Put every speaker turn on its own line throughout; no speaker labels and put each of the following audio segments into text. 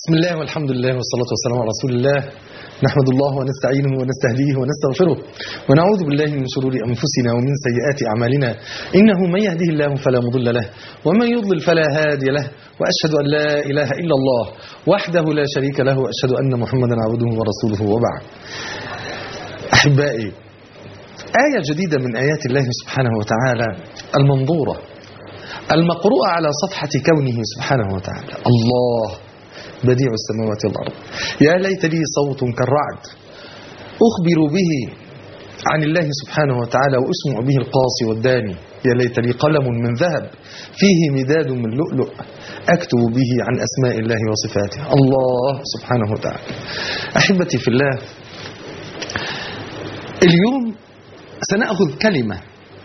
بسم الله والحمد لله والصلاة والسلام على رسول الله نحمد الله ونستعينه ونستهديه ونستغفره ونعوذ بالله من شرور أنفسنا ومن سيئات أعمالنا إنه من يهده الله فلا مضل له ومن يضلل فلا هادي له وأشهد أن لا إله إلا الله وحده لا شريك له وأشهد أن محمدا عبده ورسوله وبعد أحبائي آية جديدة من آيات الله سبحانه وتعالى المنظورة المقروءة على صفحة كونه سبحانه وتعالى الله بديع السماوات والأرض يا ليت لي صوت كالرعد أخبر به عن الله سبحانه وتعالى وأسمع به القاصي والداني يا ليت لي قلم من ذهب فيه مداد من لؤلؤ أكتب به عن أسماء الله وصفاته الله سبحانه وتعالى أحبتي في الله اليوم سنأخذ كلمة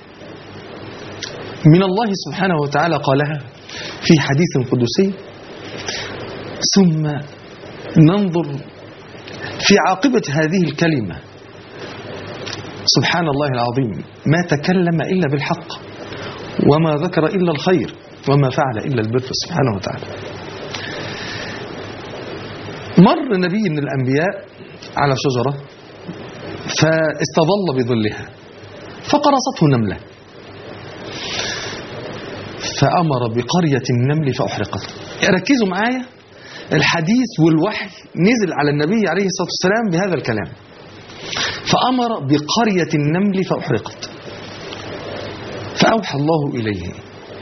من الله سبحانه وتعالى قالها في حديث قدسي ثم ننظر في عاقبة هذه الكلمة سبحان الله العظيم ما تكلم إلا بالحق وما ذكر إلا الخير وما فعل إلا البر سبحانه وتعالى مر نبي من الأنبياء على شجرة فاستظل بظلها فقرصته نملة فأمر بقرية النمل فأحرقت ركزوا معايا الحديث والوحي نزل على النبي عليه الصلاة والسلام بهذا الكلام فأمر بقرية النمل فأحرقت فأوحى الله إليه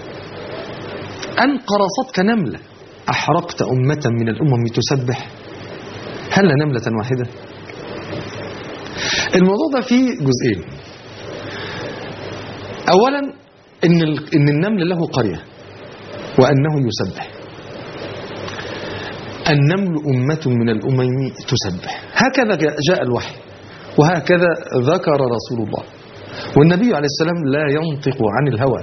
أن قرصتك نملة أحرقت أمة من الأمم تسبح هل نملة واحدة الموضوع ده فيه جزئين أولا إن, إن النمل له قرية وأنه يسبح النمل أمة من الأمم تسبح هكذا جاء الوحي وهكذا ذكر رسول الله والنبي عليه السلام لا ينطق عن الهوى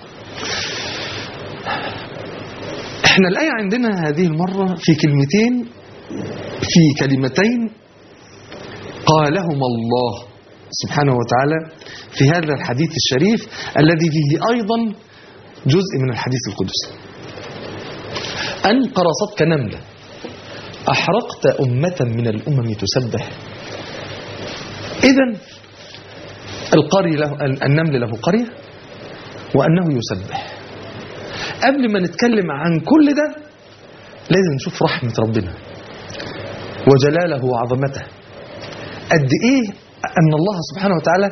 احنا الآية عندنا هذه المرة في كلمتين في كلمتين قالهما الله سبحانه وتعالى في هذا الحديث الشريف الذي فيه أيضا جزء من الحديث القدسي أن قرصتك نملة أحرقت أمة من الأمم تسبح إذا القري له النمل له قرية وأنه يسبح قبل ما نتكلم عن كل ده لازم نشوف رحمة ربنا وجلاله وعظمته قد إيه أن الله سبحانه وتعالى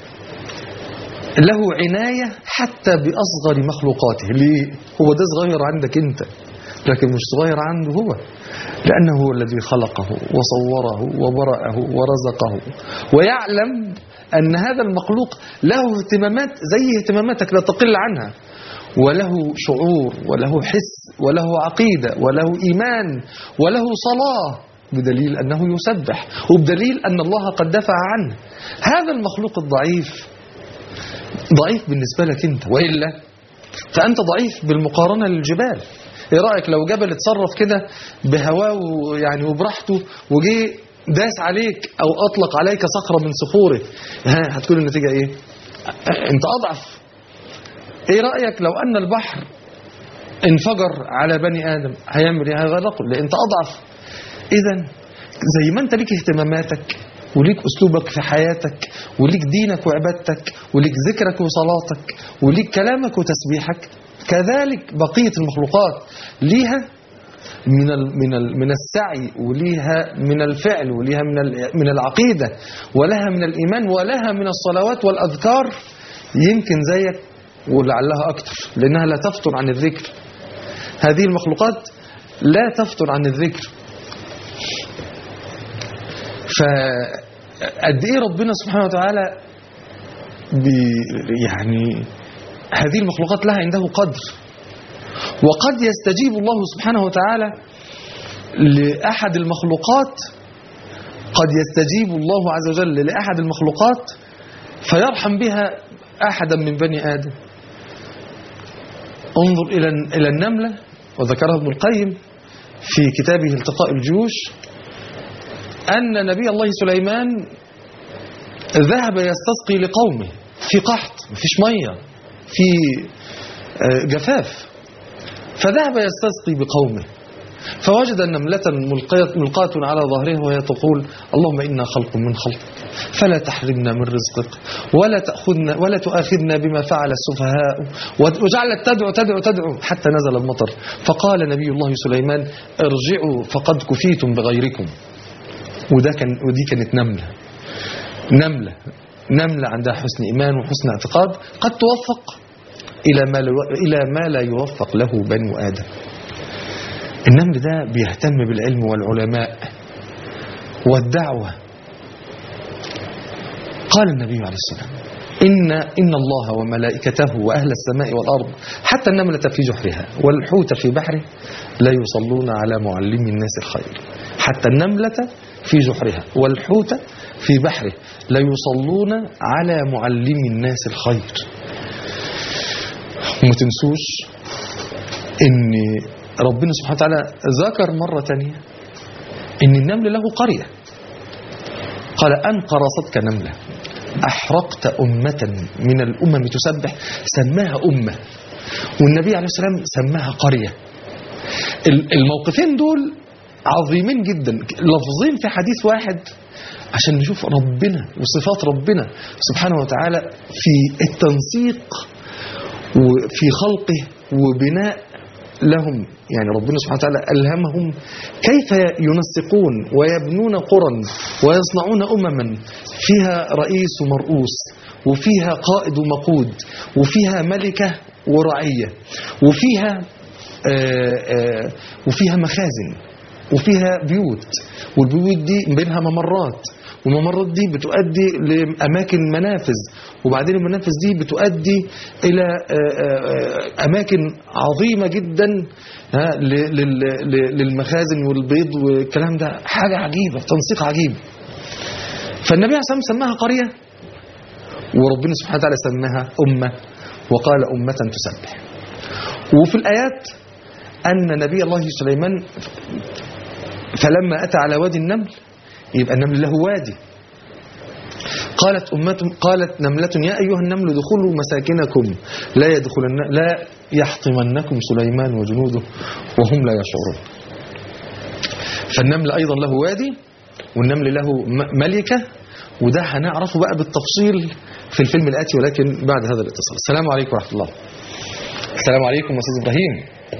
له عناية حتى بأصغر مخلوقاته ليه؟ هو ده صغير عندك أنت لكن مش صغير عنده هو لأنه هو الذي خلقه وصوره وبرأه ورزقه ويعلم أن هذا المخلوق له اهتمامات زي اهتماماتك لا تقل عنها وله شعور وله حس وله عقيدة وله إيمان وله صلاة بدليل أنه يسبح وبدليل أن الله قد دفع عنه هذا المخلوق الضعيف ضعيف بالنسبة لك أنت وإلا فأنت ضعيف بالمقارنة للجبال ايه رايك لو جبل اتصرف كده بهواه يعني وبراحته وجي داس عليك او اطلق عليك صخره من صخوره ها هتكون النتيجه ايه انت اضعف ايه رايك لو ان البحر انفجر على بني ادم هيعمل ايه هيغرقه لان انت اضعف اذا زي ما انت ليك اهتماماتك وليك أسلوبك في حياتك وليك دينك وعبادتك وليك ذكرك وصلاتك وليك كلامك وتسبيحك كذلك بقية المخلوقات ليها من من من السعي وليها من الفعل وليها من من العقيدة ولها من الإيمان ولها من الصلوات والأذكار يمكن زيك ولعلها أكتر لأنها لا تفتر عن الذكر هذه المخلوقات لا تفتر عن الذكر فقد ايه ربنا سبحانه وتعالى يعني هذه المخلوقات لها عنده قدر وقد يستجيب الله سبحانه وتعالى لأحد المخلوقات قد يستجيب الله عز وجل لأحد المخلوقات فيرحم بها أحدا من بني آدم انظر إلى إلى النملة وذكرها ابن القيم في كتابه التقاء الجيوش أن نبي الله سليمان ذهب يستسقي لقومه في قحط مفيش مية في جفاف فذهب يستسقي بقومه فوجد نملة ملقية ملقاة على ظهرها وهي تقول اللهم إنا خلق من خلقك فلا تحرمنا من رزقك ولا تأخذنا ولا تؤاخذنا بما فعل السفهاء وجعلت تدعو تدعو تدعو حتى نزل المطر فقال نبي الله سليمان ارجعوا فقد كفيتم بغيركم وده كان ودي كانت نملة نملة نملة عندها حسن إيمان وحسن اعتقاد قد توفق إلى ما, إلى ما لا يوفق له بنو آدم النمل ده بيهتم بالعلم والعلماء والدعوة قال النبي عليه السلام إن, إن الله وملائكته وأهل السماء والأرض حتى النملة في جحرها والحوت في بحره لا يصلون على معلم الناس الخير حتى النملة في جحرها والحوت في بحره لا يصلون على معلم الناس الخير وما تنسوش ان ربنا سبحانه وتعالى ذكر مرة تانية ان النمل له قرية قال أن قرصتك نملة أحرقت أمة من الأمم تسبح سماها أمة والنبي عليه السلام سماها قرية الموقفين دول عظيمين جدا لفظين في حديث واحد عشان نشوف ربنا وصفات ربنا سبحانه وتعالى في التنسيق وفي خلقه وبناء لهم يعني ربنا سبحانه وتعالى ألهمهم كيف ينسقون ويبنون قرى ويصنعون أمما فيها رئيس ومرؤوس وفيها قائد ومقود وفيها ملكة ورعية وفيها آآ آآ وفيها مخازن وفيها بيوت والبيوت دي بينها ممرات والممرات دي بتؤدي لأماكن منافذ وبعدين المنافذ دي بتؤدي إلى أماكن عظيمة جدا للمخازن والبيض والكلام ده حاجة عجيبة تنسيق عجيب فالنبي عليه الصلاة والسلام سماها قرية وربنا سبحانه وتعالى سماها أمة وقال أمة تسبح وفي الآيات أن نبي الله سليمان فلما أتى على وادي النمل يبقى النمل له وادي قالت أمة قالت نملة يا أيها النمل دخلوا مساكنكم لا يدخلن لا يحطمنكم سليمان وجنوده وهم لا يشعرون فالنمل أيضا له وادي والنمل له ملكة وده هنعرفه بقى بالتفصيل في الفيلم الآتي ولكن بعد هذا الاتصال السلام عليكم ورحمة الله السلام عليكم أستاذ إبراهيم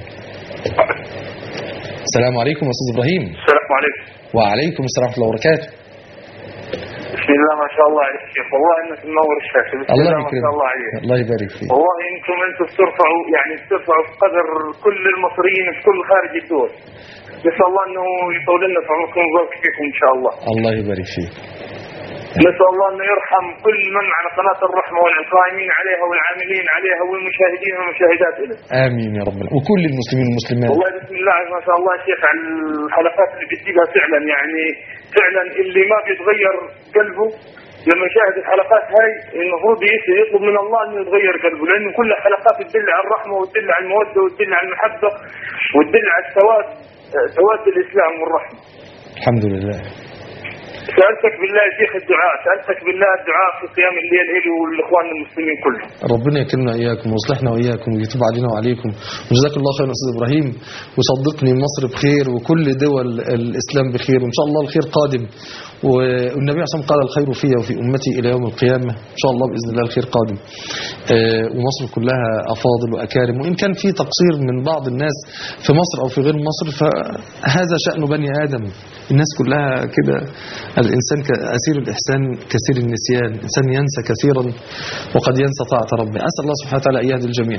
السلام عليكم أستاذ إبراهيم
السلام عليكم
وعليكم السلام ورحمة الله وبركاته
بسم الله ما شاء الله عليك شيخ والله انك منور الشاشه بسم
الله
الله ما شاء الله
يكرمك
عليك
الله يبارك فيك
والله انتم انتم بترفعوا يعني بترفعوا في قدر كل المصريين في كل خارج الدول نسال الله انه يطول لنا في عمركم ويبارك فيكم ان شاء الله
الله يبارك فيك
نسال الله انه يرحم كل من على قناه الرحمه والقائمين عليها والعاملين عليها والمشاهدين والمشاهدات له
آمين يا رب وكل المسلمين والمسلمات
والله بسم الله ما شاء الله يا شيخ على الحلقات اللي بتجيبها فعلا يعني فعلا اللي ما بيتغير قلبه لما يشاهد الحلقات هاي المفروض يس- يطلب من الله انه يتغير قلبه لانه كل حلقات تدل على الرحمه وتدل على الموده وتدل على المحبه وتدل على السواد سواد الاسلام والرحمه.
الحمد لله
سالتك بالله يا شيخ الدعاء، سالتك بالله الدعاء في قيام الليل الي والاخوان المسلمين كلهم.
ربنا يكرمنا اياكم ويصلحنا واياكم ويتوب علينا وعليكم وجزاك الله خيرا استاذ ابراهيم وصدقني مصر بخير وكل دول الاسلام بخير وان شاء الله الخير قادم والنبي عليه الصلاه والسلام قال الخير في وفي امتي الى يوم القيامه ان شاء الله باذن الله الخير قادم آه، ومصر كلها افاضل واكارم وان كان في تقصير من بعض الناس في مصر او في غير مصر فهذا شان بني ادم الناس كلها كده الانسان كاسير الاحسان كثير النسيان الانسان ينسى كثيرا وقد ينسى طاعه ربه اسال الله سبحانه وتعالى ان يهدي الجميع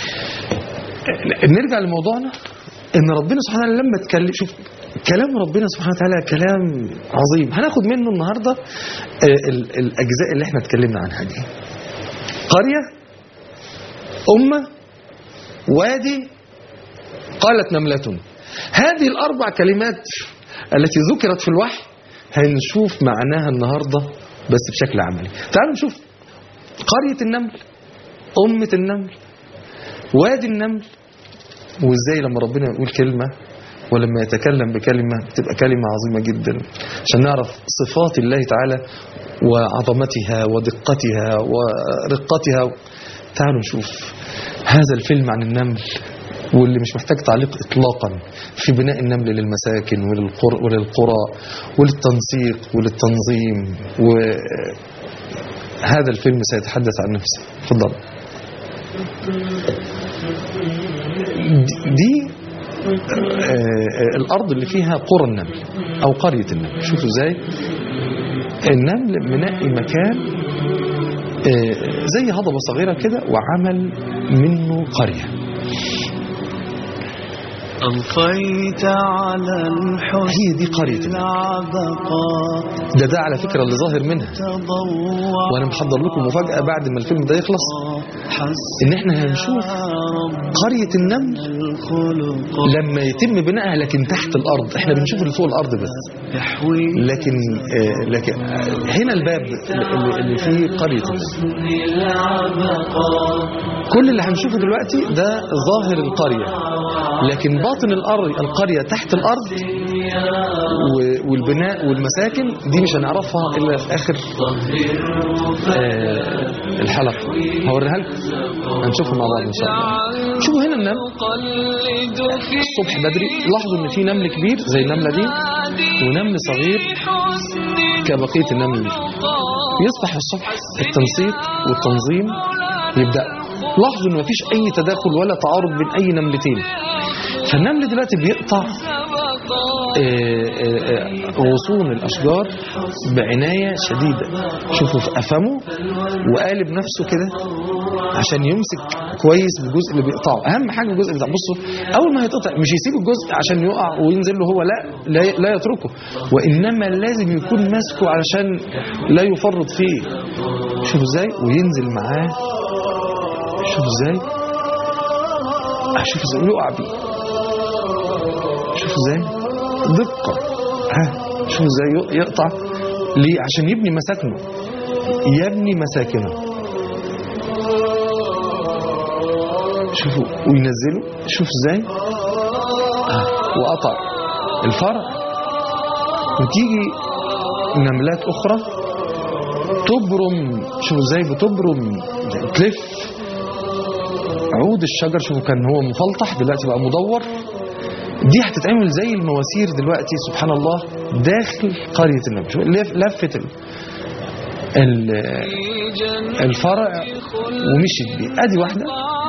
نرجع لموضوعنا ان ربنا سبحانه وتعالى لما اتكلم شوف كلام ربنا سبحانه وتعالى كلام عظيم هناخد منه النهارده آه، ال- الاجزاء اللي احنا اتكلمنا عنها دي قريه امه وادي قالت نمله هذه الاربع كلمات التي ذكرت في الوحي هنشوف معناها النهارده بس بشكل عملي تعالوا نشوف قريه النمل امه النمل وادي النمل وازاي لما ربنا يقول كلمة ولما يتكلم بكلمة بتبقى كلمة عظيمة جدا عشان نعرف صفات الله تعالى وعظمتها ودقتها ورقتها تعالوا نشوف هذا الفيلم عن النمل واللي مش محتاج تعليق إطلاقا في بناء النمل للمساكن وللقر- وللقرى وللتنسيق وللتنظيم وهذا الفيلم سيتحدث عن نفسه تفضل دي آه، آه، الأرض اللي فيها قرى النمل أو قرية النمل شوفوا ازاي النمل منقي مكان آه، زي هضبة صغيرة كده وعمل منه قرية
أضفيت على الحسن
هي دي قرية النمل.
العبقى
ده ده على فكرة اللي ظاهر منها
تضوع
وأنا محضر لكم مفاجأة بعد ما الفيلم ده يخلص
حسن
إن إحنا هنشوف قرية النمل
الخلق
لما يتم بنائها لكن تحت الأرض إحنا بنشوف اللي فوق الأرض بس
يحوي
لكن آه، لكن آه، هنا الباب اللي اللي فيه قرية النمل كل اللي هنشوفه دلوقتي ده ظاهر القرية لكن باطن الأرض القرية تحت الأرض و- والبناء والمساكن دي مش هنعرفها إلا في آخر آه، الحلقة هوريها لكم هنشوفها مع بعض إن شاء الله شوفوا هنا النمل
قلد في
الصبح بدري لاحظوا إن في نمل كبير زي النملة دي ونمل صغير
حسن
كبقية النمل اللي فيه. يصبح الصبح التنسيق والتنظيم يبدأ لاحظوا ان مفيش اي تداخل ولا تعارض بين اي نملتين فالنمل دلوقتي بيقطع آه، آه، آه، غصون الاشجار بعناية شديدة شوفوا في افمه وقالب نفسه كده عشان يمسك كويس بالجزء اللي بيقطعه اهم حاجه الجزء اللي بيقطعه بصوا اول ما هيتقطع مش يسيب الجزء عشان يقع وينزل له هو لا لا, لا يتركه وانما لازم يكون ماسكه علشان لا يفرط فيه شوفوا ازاي وينزل معاه شوفوا ازاي شوفوا ازاي ويقع بيه شوفوا ازاي دقه ها شوفوا ازاي يقطع ليه عشان يبني مساكنه يبني مساكنه شوفوا وينزلوا شوف ازاي آه. وقطع الفرع وتيجي نملات اخرى تبرم شوفوا ازاي بتبرم تلف عود الشجر شوفوا كان هو مفلطح دلوقتي بقى مدور دي هتتعمل زي المواسير دلوقتي سبحان الله داخل قرية النمل شوف لف لفت ال... ال... الفرع ومشيت بيه ادي واحده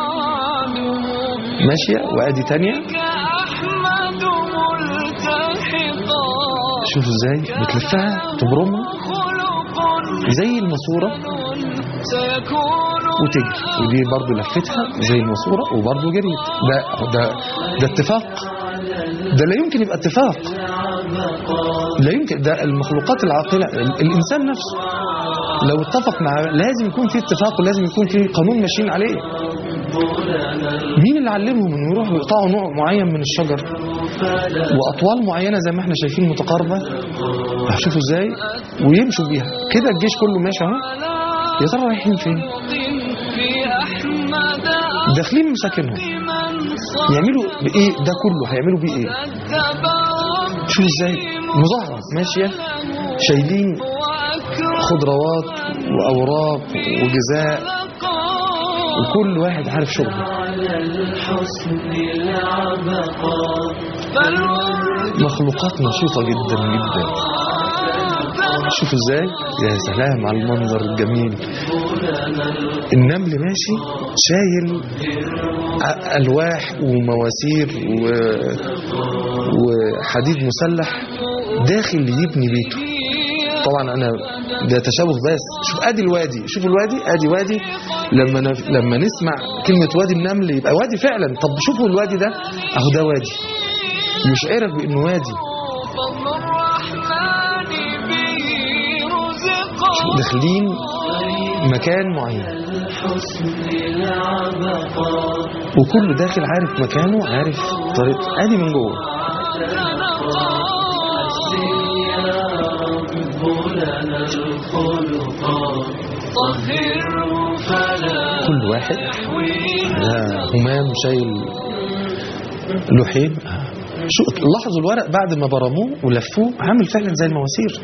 ماشيه وادي تانية
كأحمد ملتحقا
شوفوا ازاي بتلفها تبرمها
خلق
زي الماسوره
سيكون
وتجري ودي برضو لفتها زي الماسوره وبرضو جريت ده ده ده اتفاق ده لا يمكن يبقى اتفاق لا يمكن ده المخلوقات العاقله ال- الانسان نفسه لو اتفق مع لازم يكون في اتفاق ولازم يكون في قانون ماشيين عليه مين اللي علمهم انه يروحوا يقطعوا نوع معين من الشجر واطوال معينه زي ما احنا شايفين متقاربه شوفوا ازاي ويمشوا بيها كده الجيش كله ماشي اهو يا ترى رايحين فين
في أحمد
داخلين مساكنهم
من صار
يعملوا بايه ده كله هيعملوا بيه ايه
التبرك
شوفوا ازاي مظاهره ماشيه شايلين
وأكرم
خضروات واوراق وجزاء وكل واحد عارف شغله
فالورد
مخلوقات نشيطه جدا جدا شوفوا ازاي يا سلام على المنظر الجميل النمل ماشي شايل ع- الواح ومواسير و... وحديد مسلح داخل يبني بيته طبعا انا ده تشابه بس شوف ادي الوادي شوف الوادي ادي وادي لما نف... لما نسمع كلمه وادي النمل يبقى وادي فعلا طب شوفوا الوادي ده اهو ده وادي يشعرك بانه وادي
فضل الرحمن به رزقا
داخلين مكان معين وكله داخل عارف مكانه عارف طريقته ادي من جوه
طهره فلا
كل واحد على همام شايل لوحين شو لاحظوا الورق بعد ما برموه ولفوه عامل فعلا زي المواسير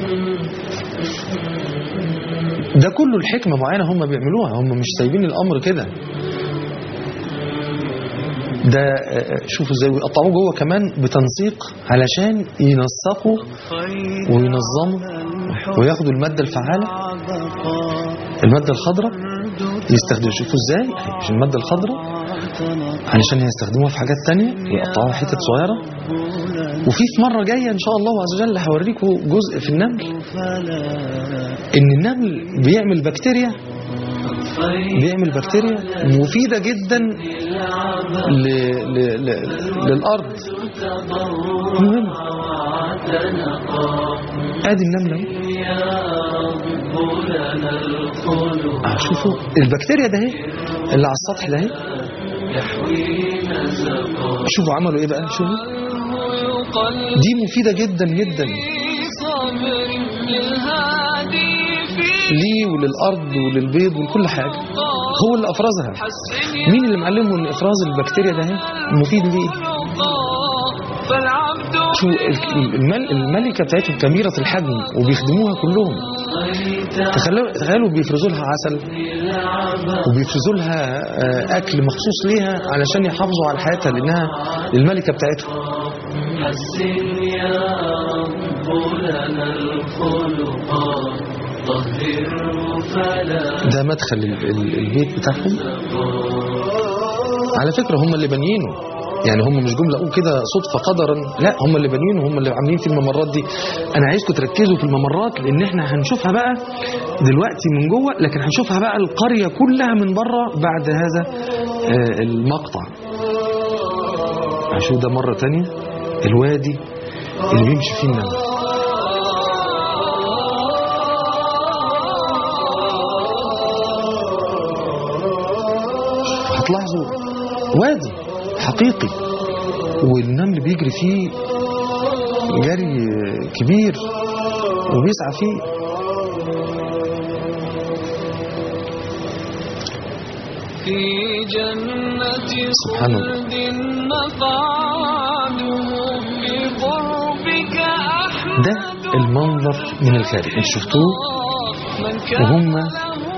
ده كله الحكمة معينة هم بيعملوها هم مش سايبين الأمر كده ده آه، شوفوا ازاي ويقطعوه جوه كمان بتنسيق علشان ينسقوا وينظموا وياخدوا المادة الفعالة المادة الخضراء يستخدموا شوفوا ازاي مش المادة الخضراء علشان يستخدموها في حاجات تانية ويقطعوها حتت صغيرة وفي في مرة جاية ان شاء الله عز وجل هوريكم جزء في النمل ان النمل بيعمل بكتيريا بيعمل بكتيريا مفيدة جدا ل... ل... ل... للأرض المهم ادي النملة اهو. شوفوا البكتيريا ده اهي اللي على السطح ده اهي شوفوا عملوا ايه بقى شوفوا
يقلب
دي مفيدة جدا جدا
صبر للهادي في
ليه وللأرض وللبيض ولكل حاجة هو اللي أفرزها
حسن
مين اللي معلمه ان افراز البكتيريا ده اهي مفيد ليه
يلقى فالعبد
شو ال- المل الملكة بتاعتهم كبيرة الحجم وبيخدموها كلهم تخيلوا تخيلوا بيفرزوا لها عسل وبيفرزوا لها آه، أكل مخصوص ليها علشان يحافظوا على حياتها لأنها الملكة بتاعتهم ده مدخل ال- ال- البيت بتاعهم على فكرة هم اللي بانيينه يعني هم مش جملة أقول كده صدفة قدرا لا هم اللي بانيينه هم اللي عاملين في الممرات دي أنا عايزكم تركزوا في الممرات لأن احنا هنشوفها بقى دلوقتي من جوه لكن هنشوفها بقى القرية كلها من بره بعد هذا آه، المقطع هشوف ده مرة تانية الوادي اللي بيمشي فيه النمل هتلاحظوا وادي حقيقي والنمل بيجري فيه جري كبير وبيسعى فيه
في جنة
سبحان الله.
خلد مقعده بقربك أحمد
ده المنظر من الخارج انت شفتوه
من كان
وهم
له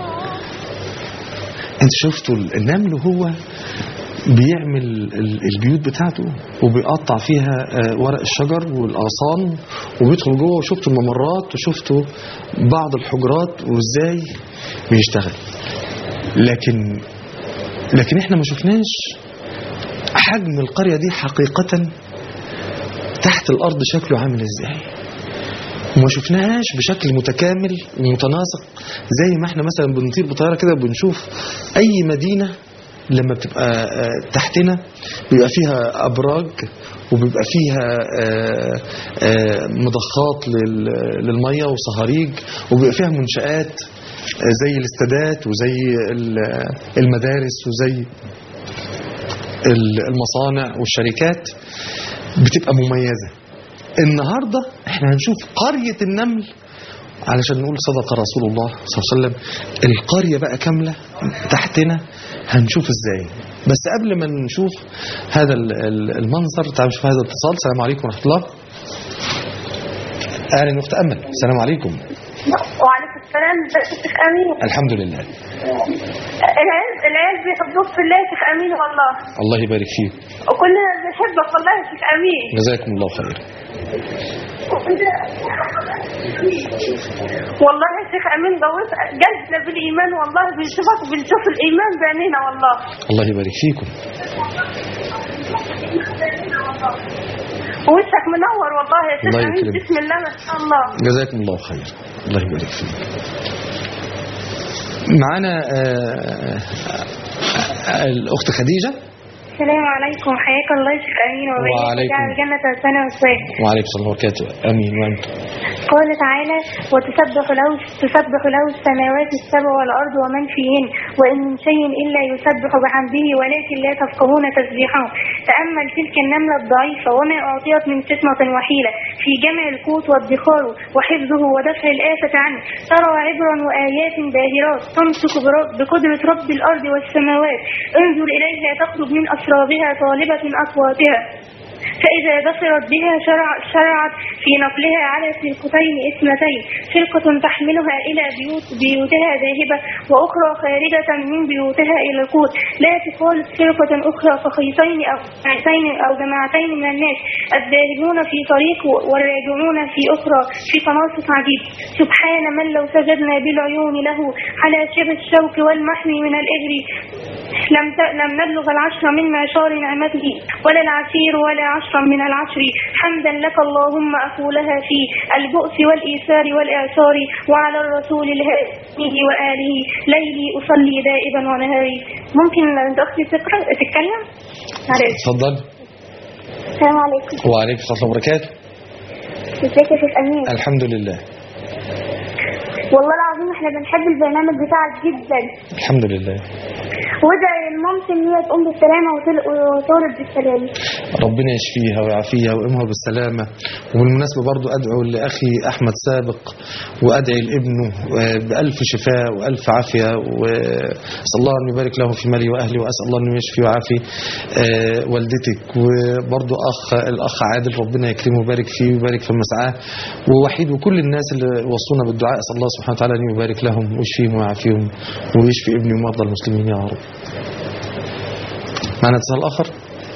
انت شفتوا النمل وهو بيعمل ال- البيوت بتاعته وبيقطع فيها آه، ورق الشجر والأغصان وبيدخل جوه وشفتوا الممرات وشفتوا بعض الحجرات وازاي بيشتغل لكن لكن احنا ما شفناش حجم القرية دي حقيقة تحت الأرض شكله عامل ازاي وما شفناهاش بشكل متكامل ومتناسق زي ما احنا مثلا بنطير بطياره كده بنشوف اي مدينه لما بتبقى آه، تحتنا بيبقى فيها ابراج وبيبقى فيها آه، آه، مضخات لل- للميه وصهاريج وبيبقى فيها منشآت آه، زي الاستادات وزي ال- المدارس وزي ال- المصانع والشركات بتبقى مميزة النهاردة احنا هنشوف قرية النمل علشان نقول صدق رسول الله صلى الله عليه وسلم القرية بقى كاملة تحتنا هنشوف ازاي بس قبل ما نشوف هذا ال- ال- المنظر تعالوا نشوف هذا الاتصال السلام عليكم ورحمة الله اهلا اخت امل السلام عليكم
وعليكم السلام ازيك يا شيخ امين
الحمد لله
العيال العيال بيحبوك في الله يا شيخ امين والله
الله يبارك فيك
وكلنا بنحبك والله يا شيخ امين
جزاكم الله خير
والله يا شيخ امين ضويت جلسنا بالايمان والله بنشوفك بنشوف الايمان بعينينا والله
الله يبارك فيكم
ووشك منور والله يا شيخ
الله
امين
يكرمك.
بسم الله ما شاء الله
جزاكم الله خير الله يبارك فيك معانا آه، آه، الأخت خديجة
السلام عليكم حياك الله يا شيخ امين
وعليكم.
وبارك الجنة والسنة والسلام
وعليكم السلام وبركاته آمين وأنت
قال تعالى وتسبح له تسبح له السماوات السبع والأرض ومن فيهن وإن من شيء إلا يسبح بحمده ولكن لا تفقهون تسبيحهم تأمل تلك النملة الضعيفة وما أعطيت من قسمة وحيلة في جمع القوت وادخاره وحفظه ودفع الآفة عنه ترى عبرا وآيات باهرات تمسك برب بقدرة رب الأرض والسماوات انظر إليها تخرج من أسرابها طالبة أصواتها فإذا بصرت بها شرع شرعت في نقلها على فرقتين اثنتين فرقة تحملها إلى بيوت بيوتها ذاهبة وأخرى خارجة من بيوتها إلى القوت لا تخالف فرقة أخرى فخيطين أو جماعتين أو جماعتين من الناس الذاهبون في طريق والراجعون في أخرى في تناصف عجيب سبحان من لو سجدنا بالعيون له على شبه الشوك والمحمي من الإجر لم ت... لم نبلغ العشر من معشار نعمته ولا العشير ولا عشرا من العشر حمدا لك اللهم أقولها في البؤس والإيثار والإعصار وعلى الرسول الهادي وآله ليلي أصلي دائبا ونهاري ممكن أختي تقرأ تتكلم؟ معلش
اتفضل
السلام عليكم
وعليكم السلام ورحمة الله وبركاته
ازيك يا شيخ أمين
الحمد لله
والله العظيم احنا بنحب البرنامج بتاعك جدا
الحمد لله
وادعي المامتي ان هي تقوم بالسلامه وتل- وتولد بالسلامه
ربنا يشفيها ويعافيها ويقيمها بالسلامة وبالمناسبة برضو أدعو لأخي أحمد سابق وأدعي لابنه آه، بألف شفاء وألف عافية وأسأل الله أن يبارك له في مالي وأهلي وأسأل الله أن يشفي ويعافي آه، والدتك وبرضو أخ الأخ عادل ربنا يكرمه ويبارك فيه ويبارك في مسعاه ووحيد وكل الناس اللي وصونا بالدعاء أسأل الله سبحانه وتعالى أن يبارك لهم ويشفيهم ويعافيهم ويشفي ابني ومرضى المسلمين يا رب معنا اتصال آخر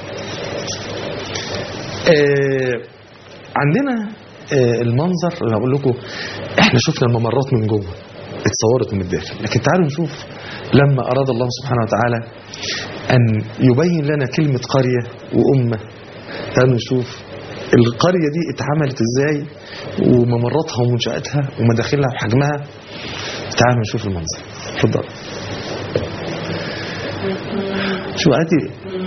آه، عندنا آه، المنظر اللي هقول لكم احنا شفنا الممرات من جوه اتصورت من الداخل لكن تعالوا نشوف لما اراد الله سبحانه وتعالى ان يبين لنا كلمه قريه وامه تعالوا نشوف القريه دي اتعملت ازاي وممراتها ومنشاتها ومداخلها وحجمها تعالوا نشوف المنظر اتفضل شو ادي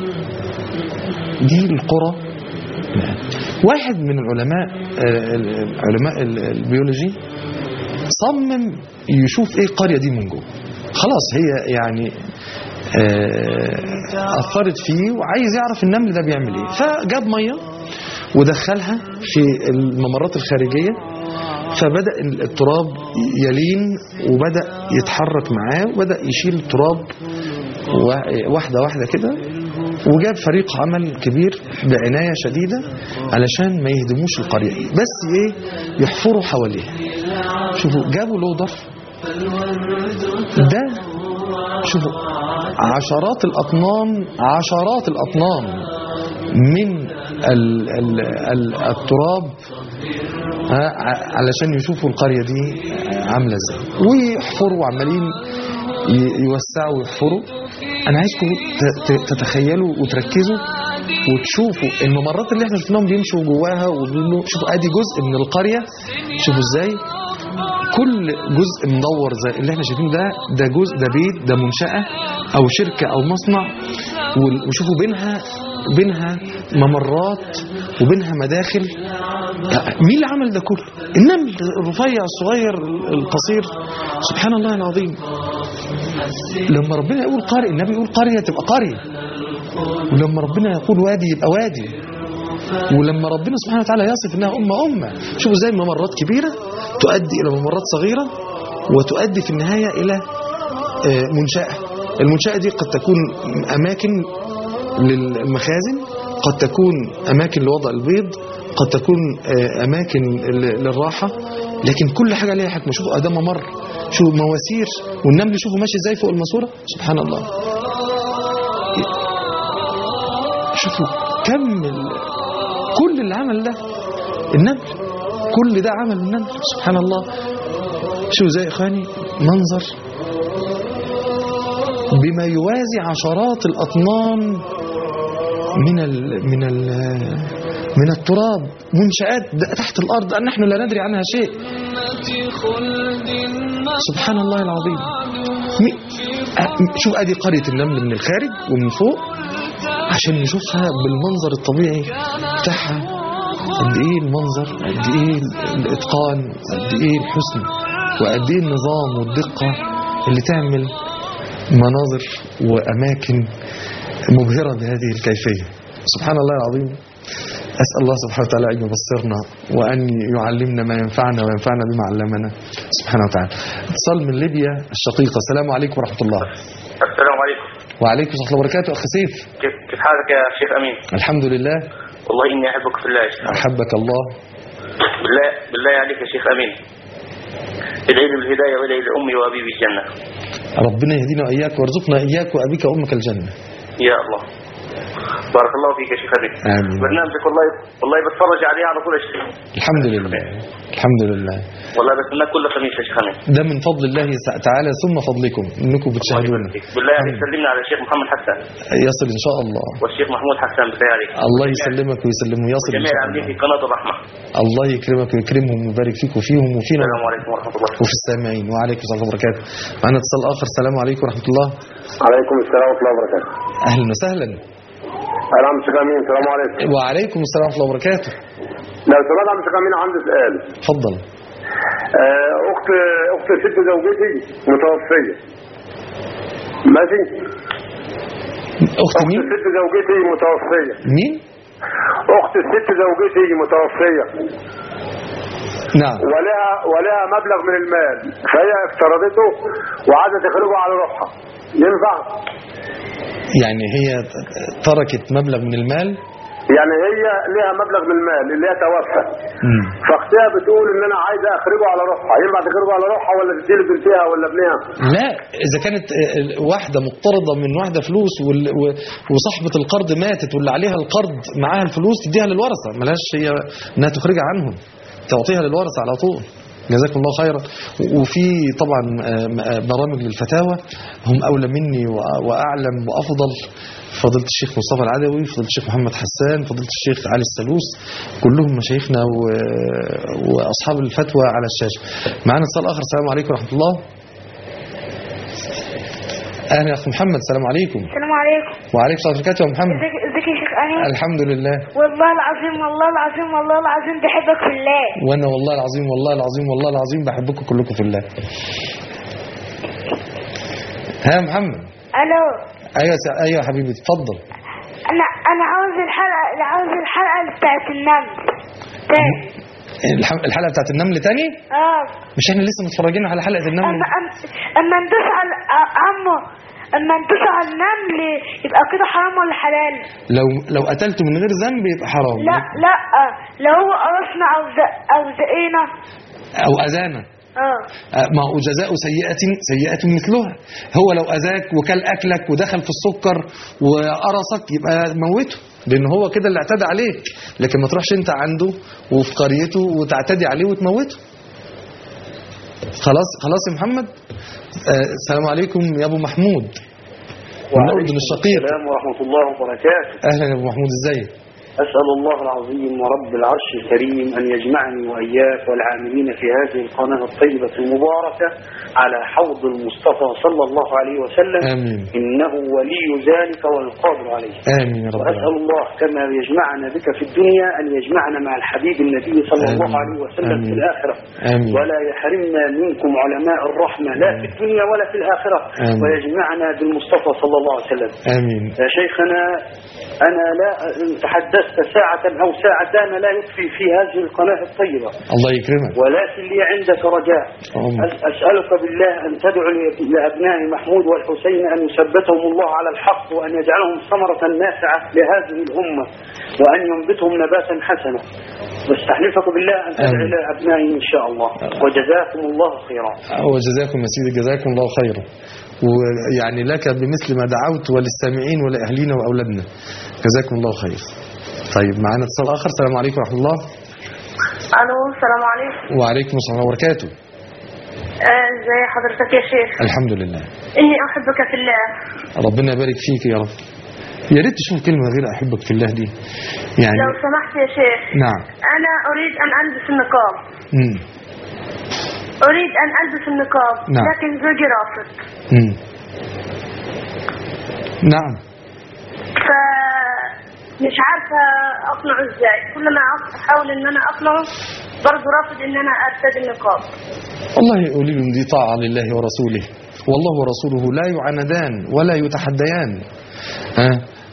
دي القرى واحد من العلماء آه، علماء البيولوجي صمم يشوف ايه القرية دي من جوه خلاص هي يعني آه، أثرت فيه وعايز يعرف النمل ده بيعمل ايه فجاب مية ودخلها في الممرات الخارجية فبدأ التراب يلين وبدأ يتحرك معاه وبدأ يشيل التراب واحدة واحدة كده وجاب فريق عمل كبير بعناية شديدة علشان ما يهدموش القرية بس ايه يحفروا حواليها شوفوا جابوا لودر ده شوفوا عشرات الأطنان عشرات الأطنان من ال ال ال التراب ها، ع- علشان يشوفوا القرية دي عاملة ازاي ويحفروا عمالين ي- يوسعوا ويحفروا انا عايزكم ت- ت- تتخيلوا وتركزوا وتشوفوا الممرات اللي احنا شفناهم بيمشوا جواها وبيقولوا شوفوا ادي جزء من القرية شوفوا ازاي كل جزء مدور زي اللي احنا شايفينه ده ده جزء ده بيت ده منشأة او شركة او مصنع وال- وشوفوا بينها بينها ممرات وبينها مداخل مين اللي عمل ده كله النمل الرفيع الصغير القصير سبحان الله العظيم لما ربنا يقول قرية النبي يقول قرية تبقى قرية ولما ربنا يقول وادي يبقى وادي ولما ربنا سبحانه وتعالى يصف انها امه امه شوفوا زي ممرات كبيره تؤدي الى ممرات صغيره وتؤدي في النهايه الى آه، منشاه المنشاه دي قد تكون اماكن للمخازن قد تكون اماكن لوضع البيض قد تكون آه، اماكن ل- للراحه لكن كل حاجه ليها حكمه شوفوا اداه ممر شوفوا مواسير والنمل شوفوا ماشي ازاي فوق الماسوره سبحان الله شوفوا كم ال- كل اللي عمل ده النمل كل ده عمل النمل سبحان الله شو زي اخواني منظر بما يوازي عشرات الاطنان من ال من ال من التراب منشآت د- تحت الارض نحن لا ندري عنها شيء
جنة خلد
سبحان الله العظيم مي- أ- شوف ادي قريه النمل من الخارج ومن فوق عشان نشوفها بالمنظر الطبيعي بتاعها قد ايه المنظر قد ايه الاتقان قد ايه الحسن وقد ايه النظام والدقه اللي تعمل مناظر واماكن مبهره بهذه الكيفيه سبحان الله العظيم أسأل الله سبحانه وتعالى أن يبصرنا وأن يعلمنا ما ينفعنا وينفعنا بما علمنا سبحانه وتعالى اتصال من ليبيا الشقيقة السلام عليكم ورحمة الله
السلام عليكم
وعليكم ورحمة الله وبركاته أخ سيف
كيف كيف حالك يا شيخ أمين
الحمد لله
والله إني أحبك في الله يا شيخ
أحبك الله
بالله بالله عليك يا شيخ أمين ادعي لي بالهداية وادعي لأمي وأبي بالجنة
ربنا يهدينا وإياك وارزقنا إياك وأبيك وأمك الجنة
يا الله بارك الله فيك يا شيخ أمين
آمين.
برنامجك والله والله بتفرج عليه على طول يا شيخ
الحمد لله الحمد لله
والله بستناك كل خميس يا شيخ أمين
ده من فضل الله تعالى ثم فضلكم انكم بتشاهدونا
بالله عليك سلمنا على الشيخ محمد حسان
يصل ان شاء الله
والشيخ محمود حسان بالله عليك
الله يسلمك ويسلمه يصل ان
جميع
شاء
العاملين
الله
في قناة الرحمة
الله يكرمك ويكرمهم ويبارك فيك وفيهم وفينا
السلام عليكم ورحمة الله
وفي السامعين وعليكم السلام ورحمه الله وبركاته معنا اتصال اخر السلام عليكم ورحمه الله
عليكم السلام ورحمة الله وبركاته
اهلا وسهلا
أنا عم شيخ أمين السلام عليكم
وعليكم السلام ورحمه الله وبركاته
لو سمعت عم شيخ أمين عندي سؤال
اتفضل
آه، أخت أخت ست زوجتي متوفية ماشي
اخت
أخت
مين
ست زوجتي متوفية
مين
أخت الست زوجتي متوفية
نعم
ولها ولها مبلغ من المال فهي افترضته وعايزة تخرجه على روحها ينفع؟
يعني هي تركت مبلغ من المال
يعني هي لها مبلغ من المال اللي هي توفى
مم.
فاختها بتقول ان انا عايزه اخرجه على روحها ينفع تخرجه على روحها ولا تديله بنتها ولا ابنها
لا اذا كانت آه، واحده مقترضه من واحده فلوس وال- و- وصاحبه القرض ماتت واللي عليها القرض معاها الفلوس تديها للورثه ملهاش هي انها تخرجها عنهم تعطيها للورثه على طول جزاكم الله خيرا و- وفي طبعا آه، م- آه، برامج للفتاوى هم اولى مني وأ- واعلم وافضل فضيله الشيخ مصطفى العدوي فضيله الشيخ محمد حسان فضيله الشيخ علي السلوس كلهم مشايخنا و- واصحاب الفتوى على الشاشه معنا اتصال اخر السلام عليكم ورحمه الله اهلا يا اخ محمد السلام عليكم
السلام عليكم
وعليكم السلام ورحمه الله وبركاته يا محمد
ازيك ازيك يا شيخ امين
الحمد لله
والله العظيم والله العظيم والله العظيم بحبك في الله
وانا والله العظيم والله العظيم والله العظيم بحبكم كلكم في الله ها يا محمد
الو
ايوه سع- ايوه يا حبيبي اتفضل
انا انا عاوز الحلقه عاوز الحلقه بتاعت النمل تاني
الح- الحلقه بتاعت النمل تاني
اه
مش احنا لسه متفرجين على حلقه النمل
اما أم- اما ندوس على أ- عمو اما ندوس على النمل يبقى كده حرام ولا حلال
لو لو قتلته من غير ذنب يبقى حرام
لا لا لو هو قرصنا او زق او زقينا
او اذانا
اه
آه، ما هو جزاء سيئة سيئة مثلها هو لو أذاك وكل أكلك ودخل في السكر وقرصك يبقى موته لأن هو كده اللي اعتدى عليك لكن ما تروحش أنت عنده وفي قريته وتعتدي عليه وتموته خلاص خلاص يا محمد آه، السلام عليكم يا أبو محمود من الأردن الشقيق
السلام ورحمة الله وبركاته
أهلا يا أبو محمود إزيك
أسأل الله العظيم ورب العرش الكريم أن يجمعني وإياك والعاملين في هذه القناة الطيبة المباركة على حوض المصطفى صلى الله عليه وسلم
آمين
إنه ولي ذلك والقادر عليه
آمين يا رب
وأسأل
العالمين.
الله كما يجمعنا بك في الدنيا أن يجمعنا مع الحبيب النبي صلى الله
آمين.
عليه وسلم في
آمين.
الآخرة
آمين
ولا يحرمنا منكم علماء الرحمة لا في الدنيا ولا في الآخرة
آمين.
ويجمعنا بالمصطفى صلى الله عليه وسلم
آمين
يا شيخنا أنا لا إن تحدثت ساعة أو ساعتان لا يكفي في هذه القناة الطيبة
الله يكرمك
ولكن لي عندك رجاء
أم.
أس- أسألك بالله أن تدعو ل- لأبناء محمود والحسين أن يثبتهم الله على الحق وأن يجعلهم ثمرة نافعة لهذه الأمة وأن ينبتهم نباتا حسنا واستحلفك بالله أن تدعو
آمين.
لأبنائي إن شاء الله وجزاكم الله خيرا
وجزاكم يا سيدي جزاكم الله خيرا ويعني لك بمثل ما دعوت وللسامعين ولأهلينا وأولادنا جزاكم الله خير طيب معنا اتصال آخر السلام عليكم ورحمة الله
الو السلام عليكم
وعليكم السلام ورحمة الله وبركاته
آه، ازي حضرتك يا شيخ
الحمد لله
اني احبك في الله
ربنا يبارك فيك يا رب يا ريت تشوف كلمة غير أحبك في الله دي يعني
لو سمحت يا شيخ
نعم
انا اريد ان البس النقاب
مم.
اريد ان البس النقاب
نعم.
لكن زوجي رافض
مم. نعم
ف مش عارفه اقنعه ازاي كل ما احاول ان انا اقنعه برضه رافض ان انا ارتدي النقاب
والله قولي لهم دي طاعة لله ورسوله والله ورسوله لا يعاندان ولا يتحديان ها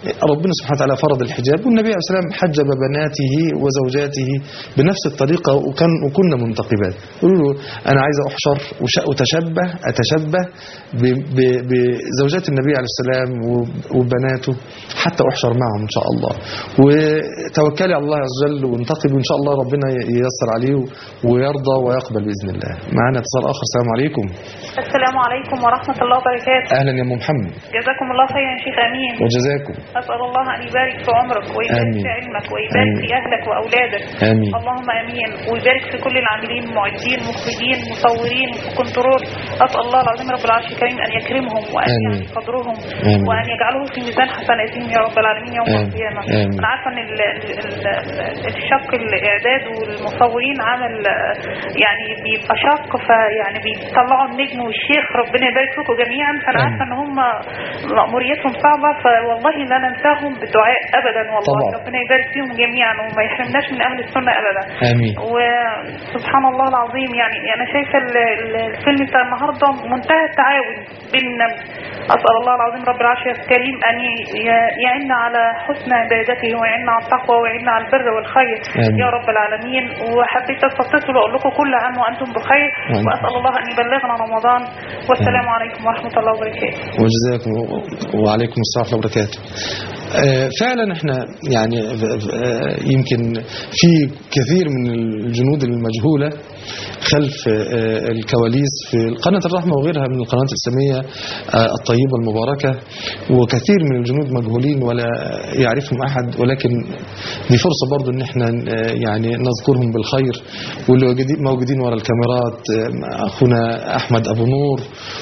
ربنا سبحانه وتعالى فرض الحجاب والنبي عليه الصلاة والسلام حجب بناته وزوجاته بنفس الطريقة وكان وكنا منتقبات يقولوا له أنا عايز أحشر وش- وتشبه أتشبه ب- ب- بزوجات النبي عليه السلام وب- وبناته حتى أحشر معهم إن شاء الله وتوكلي على الله عز وجل وانتقبي وإن شاء الله ربنا ييسر عليه ويرضى ويقبل بإذن الله معنا اتصال آخر السلام عليكم
السلام عليكم ورحمة الله وبركاته
أهلا يا أم محمد
جزاكم الله خيرا يا شيخ أمين
وجزاكم
أسأل الله أن يبارك في عمرك ويبارك
آمين.
في علمك ويبارك
آمين.
في أهلك وأولادك
آمين
اللهم امين ويبارك في كل العاملين معدين مخرجين مصورين في كنترول اسال الله العظيم رب العرش الكريم ان يكرمهم وان
آمين.
يعلي قدرهم
آمين.
وان يجعله في ميزان حسناتهم يا رب العالمين يوم
آمين.
القيامه
آمين.
انا عارفه ان ال- ال- ال- الشق الاعداد والمصورين عمل آه، يعني بيبقى شق فيعني بيطلعوا النجم والشيخ ربنا يبارك فيكم جميعا فانا
آمين.
عارفه ان هم مأموريتهم صعبه فوالله لا ننساهم بالدعاء ابدا والله
طبعا.
ربنا يبارك فيهم جميعا وما يحرمناش من اهل السنه ابدا
آمين
وسبحان الله العظيم يعني انا شايفه ال- ال- الفيلم بتاع النهارده منتهى التعاون بين الناس اسال الله العظيم رب العرش الكريم ان ي- ي- يعيننا على حسن عبادته ويعيننا على التقوى ويعيننا على البر والخير
آمين.
يا رب العالمين وحبيت استتصل واقول لكم كل عام وانتم بخير
وأنتم.
واسال الله ان يبلغنا رمضان والسلام عليكم ورحمه الله وبركاته
وجزاكم وعليكم السلام ورحمة الله وبركاته آه، فعلا احنا يعني آه، يمكن في كثير من الجنود المجهولة خلف آه، الكواليس في قناة الرحمة وغيرها من القنوات الإسلامية آه، الطيبة المباركة وكثير من الجنود مجهولين ولا يعرفهم أحد ولكن دي فرصة برضو ان احنا آه، يعني نذكرهم بالخير واللي موجودين- موجودين ورا الكاميرات آه، أخونا أحمد أبو نور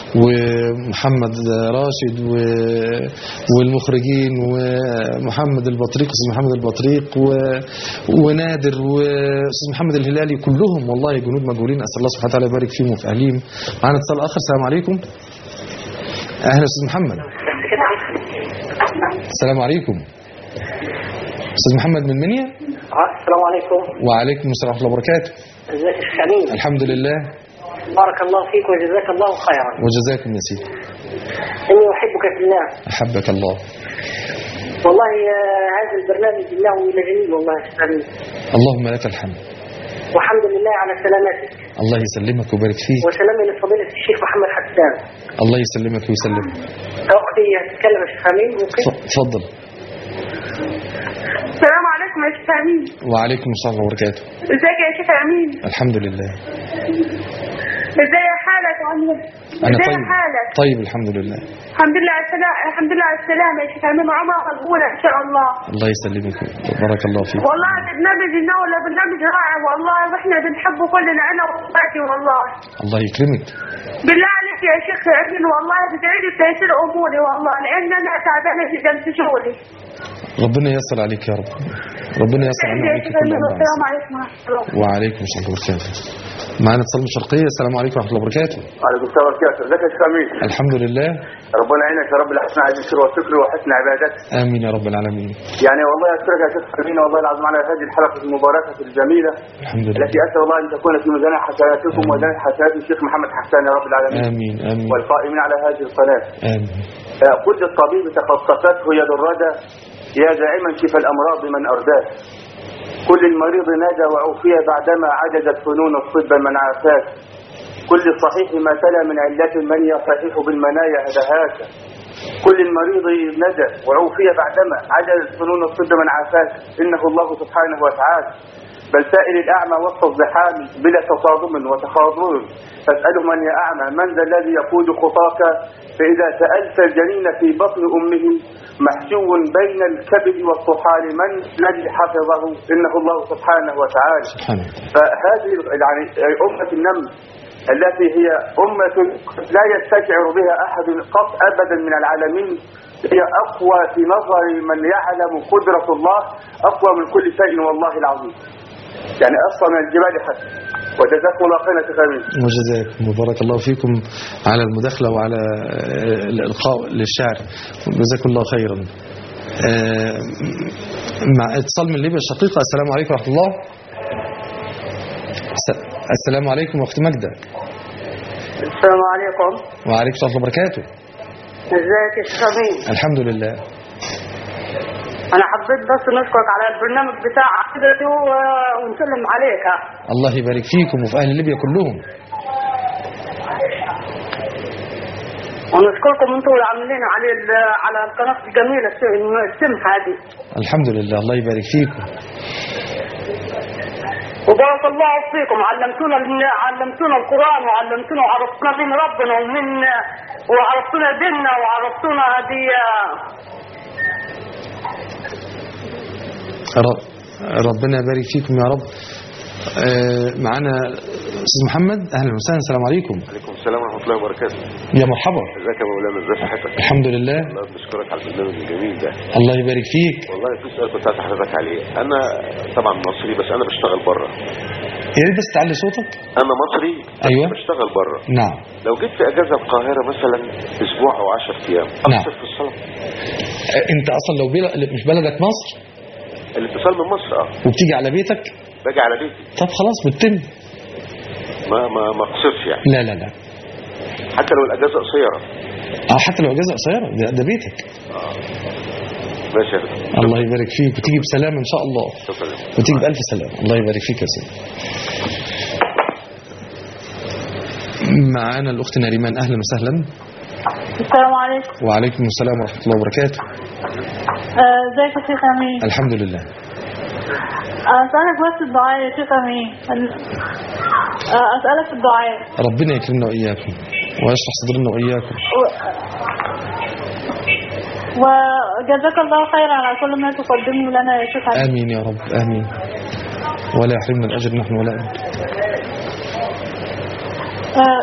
ومحمد راشد و- والمخرجين ومحمد البطريق أستاذ محمد البطريق و- ونادر وأستاذ محمد الهلالي كلهم والله جنود مجهولين أسأل الله سبحانه وتعالى يبارك فيهم وفي أهليهم معنا اتصال آخر السلام عليكم أهلا أستاذ محمد السلام عليكم أستاذ محمد من منيا
السلام عليكم
وعليكم السلام ورحمة الله وبركاته
ازيك يا شيخ امين
الحمد لله
بارك الله فيك وجزاك الله خيرا
وجزاكم يا سيدي
اني احبك في الله
أحبك الله
والله آه، هذا البرنامج انه لجميل والله يا شيخ امين
اللهم لك الحمد
والحمد لله على سلامتك
الله يسلمك ويبارك فيك
وسلامي لفضيلة الشيخ محمد حسان
الله يسلمك ويسلمك
اختي هتتكلم يا شيخ امين ممكن
ف- تفضل
السلام عليكم يا شيخ امين
وعليكم السلام ورحمة الله وبركاته
ازيك يا شيخ امين
الحمد لله
ازاي حالك عمرو
أنا
ازاي
طيب
حالك
طيب الحمد لله
الحمد لله على السلامة الحمد لله على السلامة يا شيخ امين عمر الاولى ان شاء الله
الله يسلمك بارك الله فيك
والله برنامج النولة برنامج رائع والله واحنا بنحبه كلنا انا واخواتي والله
الله يكرمك
بالله عليك يا شيخ امين والله بدعي لي بتيسير اموري والله لان انا تعبانه جدا في شغلي
ربنا ييسر عليك يا رب ربنا ييسر علينا
يا
وعليك
شيخ
كل
امين
أمر
والسلام
عسى.
عليكم ورحمه الله
وعليكم السلام ورحمة الله وبركاته معنا اتصال من الشرقية السلام عليكم ورحمة الله وبركاته
وعليكم السلام ورحمة الله ازيك يا شيخ امين
الحمد لله
ربنا يعينك يا رب لحسن عز الشكر والشكر وحسن عبادتك
آمين يا رب العالمين
يعني والله اشكرك يا شيخ امين والله العظيم على هذه الحلقه المباركه الجميله
الحمد لله
التي اسال الله ان تكون في ميزان حسناتكم
آمين.
وميزان حسنات الشيخ محمد حسان يا رب العالمين
آمين آمين
والقائمين على هذه القناه
آمين
آه، كل الطبيب تخصصته يد الردى يا دائما شفى الامراض من ارداه كل المريض نجا وعوفي بعدما عجزت فنون الطب من عافاك كل الصحيح ما تلا من علة من يصحح بالمنايا دهاك كل المريض نجا وعوفي بعدما عجزت فنون الطب من عافاك انه الله سبحانه وتعالى بل سائل الأعمى وسط الزحام بلا تصادم وتخاضر فاسأله من يا أعمى من ذا الذي يقود خطاك فإذا سألت الجنين في بطن أمه محشو بين الكبد والطحال من الذي حفظه إنه الله سبحانه وتعالى
سبحانه
فهذه يعني أمة النمل التي هي أمة لا يستشعر بها أحد قط أبدا من العالمين هي أقوى في نظر من يعلم قدرة الله أقوى من كل شيء والله العظيم يعني أقوى من الجبال حتى وجزاكم الله خيرا شيخ أمين
وجزاكم وبارك الله فيكم على المداخلة وعلى آه، الإلقاء للشعر جزاكم الله خيرا آه، مع اتصال من ليبيا الشقيقة السلام عليكم ورحمة الله الس- السلام عليكم أخت مجدة
السلام عليكم
وعليكم السلام ورحمة الله وبركاته
ازيك يا شيخ امين
الحمد لله
انا حبيت بس نشكرك على البرنامج بتاع عقيدتي و- ونسلم عليك ها.
الله يبارك فيكم وفي أهل ليبيا كلهم
ونشكركم انتوا اللي عاملين على ال- على القناه الجميله الس- السمحه دي
الحمد لله الله يبارك فيكم
وبارك الله فيكم علمتونا ال- علمتونا القران وعلمتونا وعرفتونا دين ربنا ومن وعرفتونا ديننا وعرفتونا هذه
رب ربنا يبارك فيكم يا رب آه، معانا استاذ محمد اهلا وسهلا السلام عليكم
عليكم السلام ورحمة الله وبركاته
يا مرحبا
ازيك يا مولانا ازي صحتك
الحمد لله
الله بشكرك على البرنامج الجميل ده
الله يبارك فيك
والله في سؤال كنت عايز حضرتك عليه انا طبعا مصري بس انا بشتغل بره
يا ريت بس تعلي صوتك
انا مصري
ايوه
بشتغل بره
نعم
لو جيت في اجازه القاهره مثلا اسبوع او 10 ايام
نعم.
اقصر في الصلاه
آه، انت اصلا لو بل... مش بلدك مصر
الاتصال من مصر اه
وبتيجي على بيتك
باجي على بيتي
طب خلاص بتتم
ما ما ما اقصرش يعني
لا لا لا
حتى لو الاجازه قصيره
اه حتى لو اجازه قصيره ده, ده بيتك
ماشي يا فندم.
الله يبارك فيك وتيجي بسلام ان شاء الله
شكرا
وتيجي بألف سلام الله يبارك فيك يا سيدي معانا الأخت نريمان أهلا وسهلا
السلام عليكم
وعليكم السلام ورحمة الله وبركاته
آه، ازيك يا شيخ امين
الحمد لله
آه، اسالك بس الدعاء يا شيخ امين آه، اسالك الدعاء
ربنا يكرمنا وإياكم ويشرح صدرنا وإياكم
و- وجزاك الله خيرا على كل ما تقدمه لنا يا شيخ امين
آمين يا رب آمين ولا يحرمنا الأجر نحن ولا أنت
آه،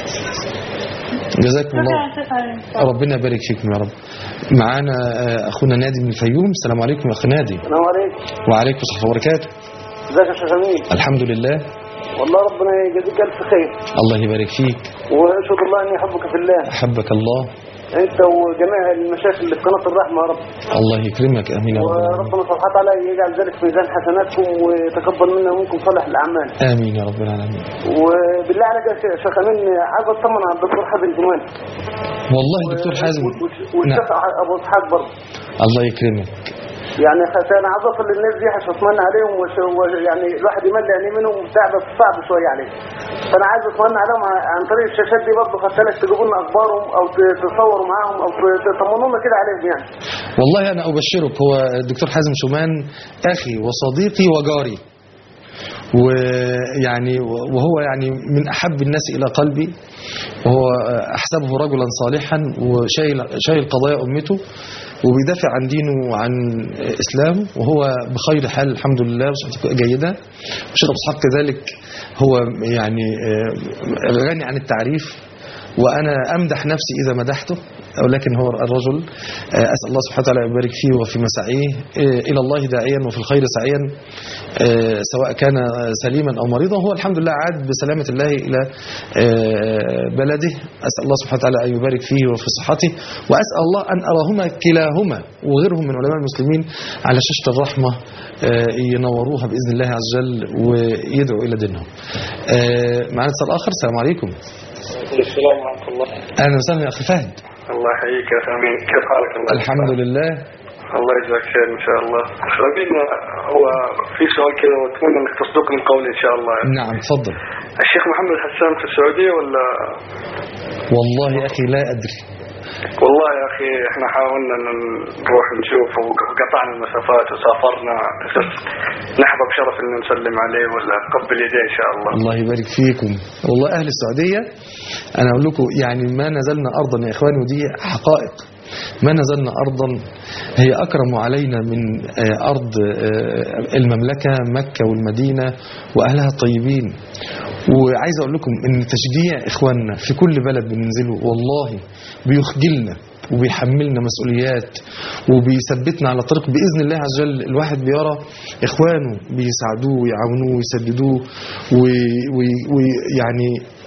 جزاكم
شكرا
الله
يا شيخ امين
ربنا يبارك فيكم يا رب معانا آه، أخونا نادي من الفيوم السلام عليكم يا أخي نادي
السلام عليكم
وعليكم الصحة وبركاته
ازيك يا شيخ امين
الحمد لله
والله ربنا يجزيك الف خير
الله يبارك فيك
واشهد الله اني احبك في الله
أحبك الله
انت وجميع المشايخ اللي في قناه الرحمه يا رب
الله يكرمك آمين يا رب العالمين.
وربنا سبحانه وتعالى يجعل ذلك في ميزان حسناتكم ويتقبل منا ومنكم صالح الاعمال
آمين يا رب العالمين
وبالله عليك يا شيخ امين عايز اطمن على الدكتور حازم جمال
والله دكتور حازم
والشيخ ابو اسحاق برضه
الله يكرمك
يعني خ- انا عايز اوصل للناس دي عشان اطمن عليهم وش- ويعني الواحد يمل يعني منهم بتاع بس صعب شويه عليه فانا عايز اطمن عليهم ع- عن طريق الشاشات دي برضه خدت لك تجيبوا لنا اخبارهم او ت- تصوروا معاهم او ت- تطمنونا كده عليهم يعني
والله أنا أبشرك هو الدكتور حازم شومان أخي وصديقي وجاري ويعني وهو يعني من أحب الناس إلى قلبي وهو أحسبه رجلا صالحا وشايل شايل قضايا أمته وبيدافع عن دينه وعن إسلامه وهو بخير حال الحمد لله وصحته جيدة والشيخ أبو إسحاق كذلك هو يعني آه، غني عن التعريف وأنا أمدح نفسي إذا مدحته ولكن هو الرجل آه، أسأل الله سبحانه وتعالى أن يبارك فيه وفي مساعيه آه، إلى الله داعيا وفي الخير سعيا آه، سواء كان سليما أو مريضا هو الحمد لله عاد بسلامة الله إلى آه، بلده أسأل الله سبحانه وتعالى أن يبارك فيه وفي صحته وأسأل الله أن أراهما كلاهما وغيرهم من علماء المسلمين على شاشة الرحمة آه، ينوروها بإذن الله عز وجل ويدعوا إلى دينهم آه، معنا اتصال آخر السلام عليكم
السلام ورحمة الله
أهلا وسهلا يا أخي فهد
الله يحييك يا أخي أمين كيف حالك الله
الحمد لله
الله يجزاك خير إن شاء الله أخي أمين هو في سؤال كذا وأتمنى أنك تصدقني قولي إن شاء الله
نعم تفضل
الشيخ محمد حسان في السعودية ولا
والله يا أخي لا أدري
والله يا أخي إحنا حاولنا أن نروح نشوف وقطعنا المسافات وسافرنا بس نحظى بشرف أن نسلم عليه ولا نقبل يديه إن شاء الله
الله يبارك فيكم والله أهل السعودية أنا أقول لكم يعني ما نزلنا أرضا يا إخواني ودي حقائق ما نزلنا أرضا هي أكرم علينا من آه، أرض آه، المملكة مكة والمدينة وأهلها الطيبين وعايز أقول لكم إن تشجيع إخواننا في كل بلد بننزله والله بيخجلنا وبيحملنا مسؤوليات وبيثبتنا على الطريق بإذن الله عز وجل الواحد بيرى إخوانه بيساعدوه ويعاونوه ويسددوه ويعني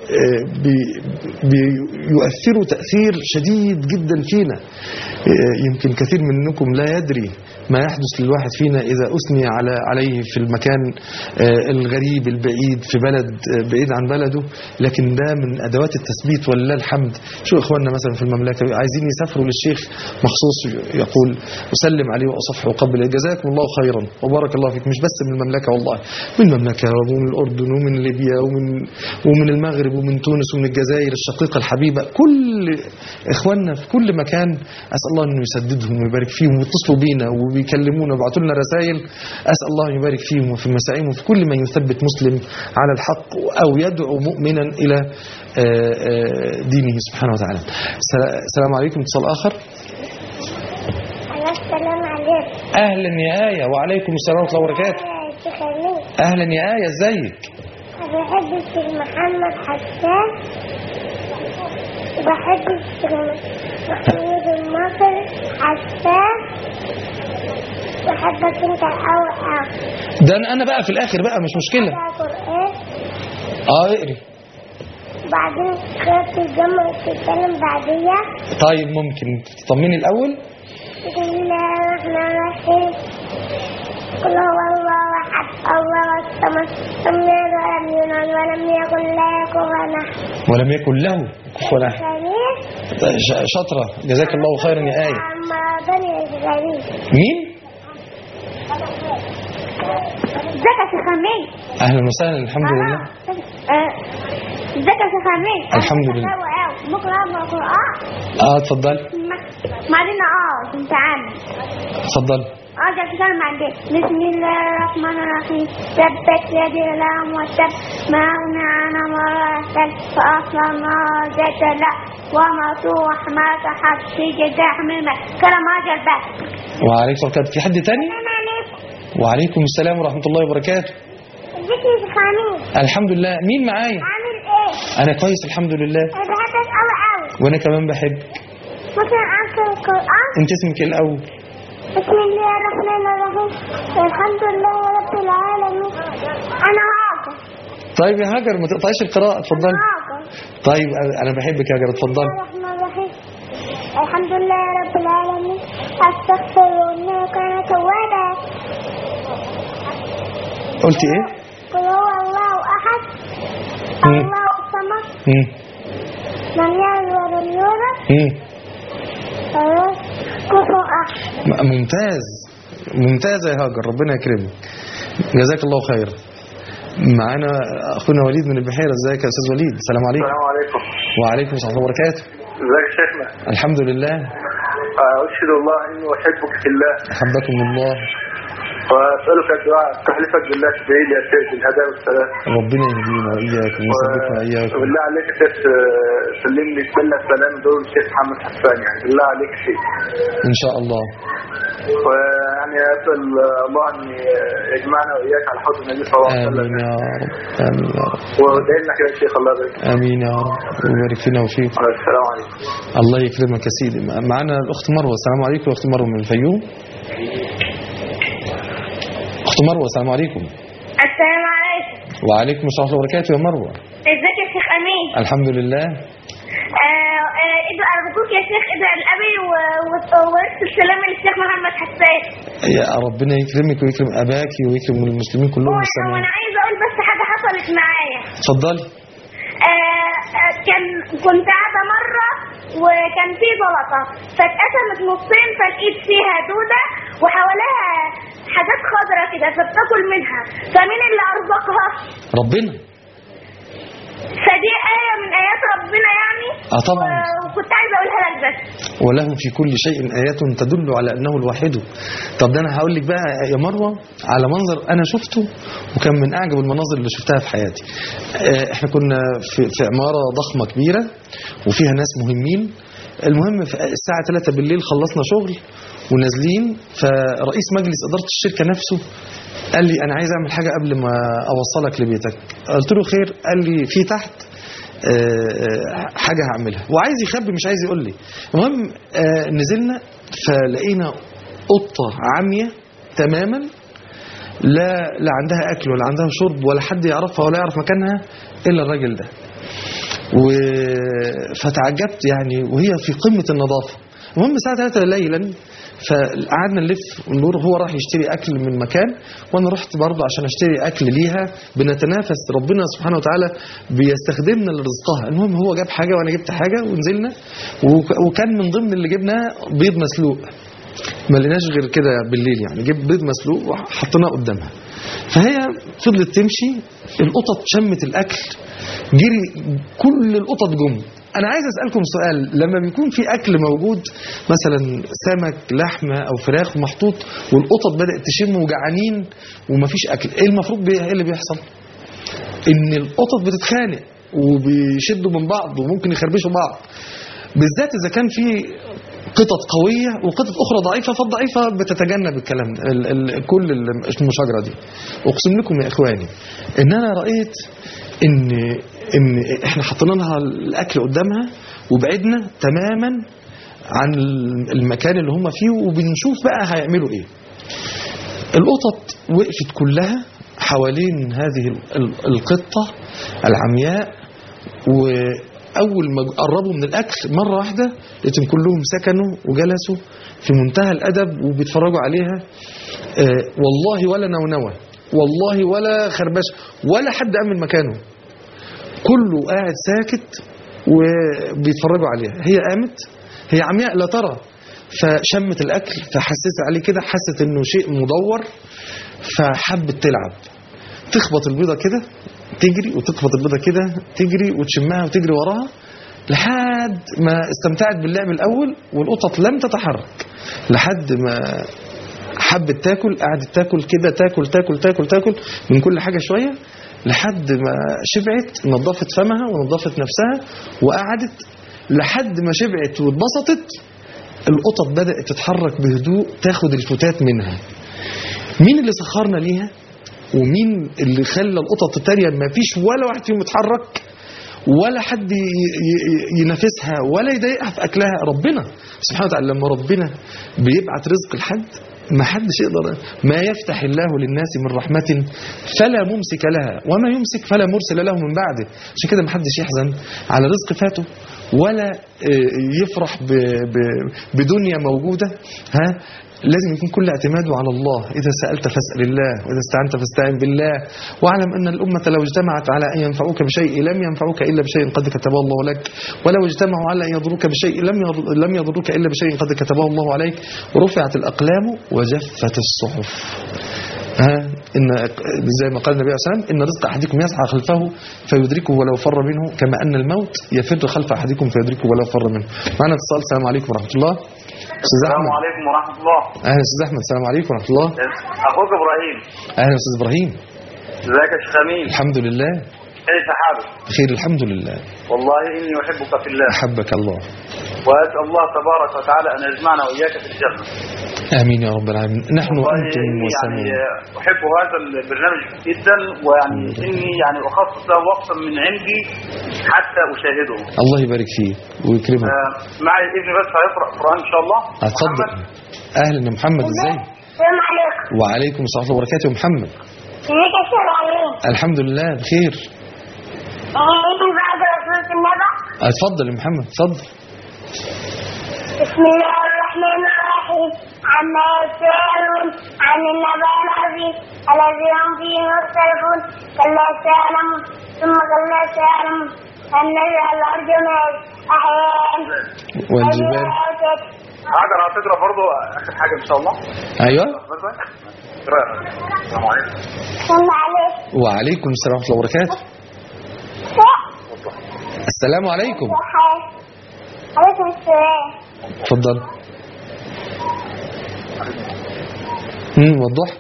آه، بي- بيؤثروا تأثير شديد جدا فينا آه، يمكن كثير منكم لا يدري ما يحدث للواحد فينا إذا أثني على عليه في المكان آه، الغريب البعيد في بلد آه، بعيد عن بلده لكن ده من أدوات التثبيت ولله الحمد شو إخواننا مثلا في المملكة عايزين يسافروا للشيخ مخصوص يقول أسلم عليه وأصفح وقبل جزاكم الله خيرا وبارك الله فيك مش بس من المملكة والله من المملكة ومن الأردن ومن ليبيا ومن ومن المغرب ومن تونس ومن الجزائر الشقيقة الحبيبة كل إخواننا في كل مكان أسأل الله أنه يسددهم ويبارك فيهم ويتصلوا بينا وبيكلمونا ويبعتوا لنا رسائل أسأل الله أن يبارك فيهم وفي مساعيهم وفي كل من يثبت مسلم على الحق أو يدعو مؤمنا إلى آه، آه، دينه سبحانه وتعالى سلا- السلام عليكم اتصال آخر
السلام عليكم
أهلا يا آية وعليكم السلام ورحمة الله وبركاته
يا شيخ أمين
أهلا يا آية ازيك
أنا بحب الشيخ محمد حسان وبحب الشيخ محمود المصري حسان بحبك أنت أوي أوي
ده أنا- أنا بقى في الآخر بقى مش مشكلة
بقرا قرآن
اه اقري
وبعدين خدت الجمع تتكلم بعديها
طيب ممكن تطمني الأول
بسم الله الرحمن الرحيم قل هو الله أحد الله الصمد لم يلد ولم يولد ولم يكن له كفوا أحد
ولم يكن له كفوا أحد
غريب
ش- شاطرة جزاك الله خيرا يا آية
أما بني غريب
مين؟
ازيك يا شيخ أمين
أهلا وسهلا الحمد لله
آه، ازيك يا شيخ أمين
الحمد لله.
أنا أوي. بكرة أقرأ القرآن
اه اتفضل
بعدين اه كنت عامل
اتفضل
اه ده كلام عندي بسم الله الرحمن الرحيم تبت يدي لهم وتب ما أغنى عنها ما رسل فأصلا النار ذات لا ومطوح ما تحت في جداح مما كلام هذا الباب
وعليكم السلام وبركاته. في حد تاني؟
السلام عليكم
وعليكم السلام ورحمة الله وبركاته
ازيك يا شيخ أمين
الحمد لله مين معايا؟
عامل ايه؟
أنا كويس الحمد لله
أنا بحبك أوي أوي
وأنا كمان بحب
ممكن أقرأ القرآن
أنت اسمك إيه الأول؟
بسم الله الرحمن الرحيم الحمد لله رب العالمين أنا هاجر
طيب يا هاجر ما تقطعيش القراءة اتفضلي
هاجر
طيب أنا بحبك يا هاجر اتفضلي
الرحمن الرحيم الحمد لله رب العالمين أستغفر إنه كان توابا
قلت إيه؟
قل هو الله أحد
مم.
الله الصمد
مم.
لم يلد ولم يولد
مم.
ولم كفوا أحد
م- ممتاز ممتاز يا هاجر ربنا يكرمك جزاك الله خير معانا اخونا وليد من البحيره ازيك يا استاذ وليد السلام عليكم
السلام عليكم
وعليكم السلام ورحمه الله وبركاته
ازيك يا شيخنا
الحمد لله
آه، أشهد الله إني أحبك في الله
احبكم الله
وأسألك الدعاء تحلفك بالله تدعي لي يا شيخ بالهدايا والسلام
ربنا يهدينا واياكم ويثبتنا واياكم
بالله عليك يا شيخ آه، سلم لي تبلغ سلام دول الشيخ محمد حسان يعني بالله عليك شيء
ان شاء الله
ويعني أسأل الله أن يجمعنا وإياك على حوض النبي صلى الله عليه
امين
وسلم
يا رب امين يا رب
وادعي لنا كده يا شيخ الله يبارك
امين يا رب ويبارك فينا وفيكم
السلام عليكم
الله يكرمك يا سيدي معنا الاخت مروه السلام عليكم اخت مروه من الفيوم اخت مروه السلام عليكم
السلام عليكم
وعليكم السلام ورحمه الله وبركاته يا مروه
ازيك يا شيخ أمين
الحمد لله
آه، آه، ادعو أرجوك يا شيخ ادعو لأبي و- و- ورث السلام للشيخ محمد حسان
يا ربنا يكرمك ويكرم اباك ويكرم المسلمين كلهم
هو
بالسلامه
وانا عايزه اقول بس حاجه حصلت معايا
اتفضلي
آه، آه، كان كنت قاعده مره وكان في زلطه فاتقسمت نصين فلقيت فيها دوده وحواليها حاجات خضرة كده فبتاكل منها فمين اللي ارزقها
ربنا
فدي آية من آيات ربنا يعني
اه طبعا
وكنت عايزة أقولها لك بس
وله في كل شيء آيات تدل على أنه الواحد طب ده أنا هقول لك بقى يا مروة على منظر أنا شفته وكان من أعجب المناظر اللي شفتها في حياتي آه، إحنا كنا في, في عمارة ضخمة كبيرة وفيها ناس مهمين المهم في الساعة 3 بالليل خلصنا شغل ونازلين فرئيس مجلس إدارة الشركة نفسه قال لي أنا عايز أعمل حاجة قبل ما أوصلك لبيتك قلت له خير قال لي في تحت آه، حاجة هعملها وعايز يخبي مش عايز يقول لي المهم آه، نزلنا فلقينا قطة عامية تماما لا لا عندها أكل ولا عندها شرب ولا حد يعرفها ولا يعرف مكانها إلا الراجل ده و... فتعجبت يعني وهي في قمة النظافة المهم الساعة 3 ليلا فقعدنا نلف ونور هو راح يشتري أكل من مكان وأنا رحت برضه عشان أشتري أكل ليها بنتنافس ربنا سبحانه وتعالى بيستخدمنا لرزقها المهم هو جاب حاجة وأنا جبت حاجة ونزلنا وك- وكان من ضمن اللي جبناه بيض مسلوق ما لقيناش غير كده بالليل يعني جيب بيض مسلوق وحطيناه قدامها فهي فضلت تمشي القطط شمت الاكل جري كل القطط جم انا عايز اسالكم سؤال لما بيكون في اكل موجود مثلا سمك لحمه او فراخ محطوط والقطط بدات تشم وجعانين ومفيش اكل ايه المفروض بي... ايه اللي بيحصل ان القطط بتتخانق وبيشدوا من بعض وممكن يخربشوا بعض بالذات اذا كان في قطط قوية وقطط أخرى ضعيفة فالضعيفة بتتجنب الكلام ده، ال ال كل المشاجرة دي أقسم لكم يا إخواني إن أنا رأيت إن إن إحنا حطينا لها الأكل قدامها وبعدنا تماما عن المكان اللي هم فيه وبنشوف بقى هيعملوا إيه القطط وقفت كلها حوالين هذه ال- ال- القطة العمياء وأول ما قربوا من الأكل مرة واحدة لقيتهم كلهم سكنوا وجلسوا في منتهى الأدب وبيتفرجوا عليها آه، والله ولا نونوة والله ولا خربشة ولا حد قام من مكانه كله قاعد ساكت وبيتفرجوا عليها هي قامت هي عمياء لا ترى فشمت الأكل فحسست عليه كده حست إنه شيء مدور فحبت تلعب تخبط البيضة كده تجري وتخبط البيضة كده تجري وتشمها وتجري وراها لحد ما استمتعت باللعب الأول والقطط لم تتحرك لحد ما حبت تاكل قعدت تاكل كده تاكل تاكل تاكل تاكل من كل حاجة شوية لحد ما شبعت نظفت فمها ونظفت نفسها وقعدت لحد ما شبعت واتبسطت القطط بدأت تتحرك بهدوء تاخد الفتات منها مين اللي سخرنا ليها ومين اللي خلى القطط التانية ما فيش ولا واحد فيهم يتحرك ولا حد ي- ي- ينافسها ولا يضايقها في اكلها ربنا سبحانه وتعالى لما ربنا بيبعت رزق لحد ما حدش يقدر ما يفتح الله للناس من رحمة فلا ممسك لها وما يمسك فلا مرسل له من بعده عشان كده ما حدش يحزن على رزق فاته ولا آه، يفرح ب- ب- بدنيا موجودة ها لازم يكون كل اعتماده على الله إذا سألت فاسأل الله وإذا استعنت فاستعن بالله واعلم أن الأمة لو اجتمعت على أن ينفعوك بشيء لم ينفعوك إلا بشيء قد كتبه الله لك ولو اجتمعوا على أن يضروك بشيء لم يضر- لم يضروك إلا بشيء قد كتبه الله عليك ورفعت الأقلام وجفت الصحف ها إن زي ما قال النبي عليه الصلاة والسلام إن رزق أحدكم يسعى خلفه فيدركه ولو فر منه كما أن الموت يفر خلف أحدكم فيدركه ولو فر منه معنا اتصال السلام عليكم ورحمة الله أستاذ
السلام
أحمد
عليكم ورحمة الله
أهلا أستاذ أحمد السلام عليكم ورحمة الله
أخوك إبراهيم
أهلا أستاذ إبراهيم
ازيك يا شيخ أمين
الحمد لله
كيف حالك
بخير الحمد لله
والله إني أحبك في الله
أحبك الله
وأسأل الله تبارك وتعالى أن يجمعنا وإياك في الجنة
آمين يا رب العالمين نحن
والله
وأنتم
إني يعني
وسمين
أحب هذا البرنامج جدا ويعني إني يعني أخصص له وقتا من عندي حتى أشاهده
الله يبارك فيك ويكرمك
آه، معي ابني بس هيقرأ قرآن إن شاء الله
اتفضل أهلا يا محمد إزاي
السلام عليكم
وعليكم السلام ورحمة الله وبركاته يا محمد
ازيك يا شيخ عليم
الحمد لله بخير
ايه بعد رسولة النبأ
اتفضل يا محمد اتفضل
بسم الله الرحمن الرحيم عما يسألون عن النبأ العظيم الذي هم فيه مختلفون كلا سيعلمون ثم كلا سيعلمون أن نجعل الأرض مهد أحياء
والجبال
هقدر تقرأ برضه آخر حاجة إن شاء الله
أيوة
اقرأ. السلام عليكم
ثم عليك
وعليكم السلام ورحمة الله وبركاته السلام عليكم
عليكم السلام
اتفضل امم وضح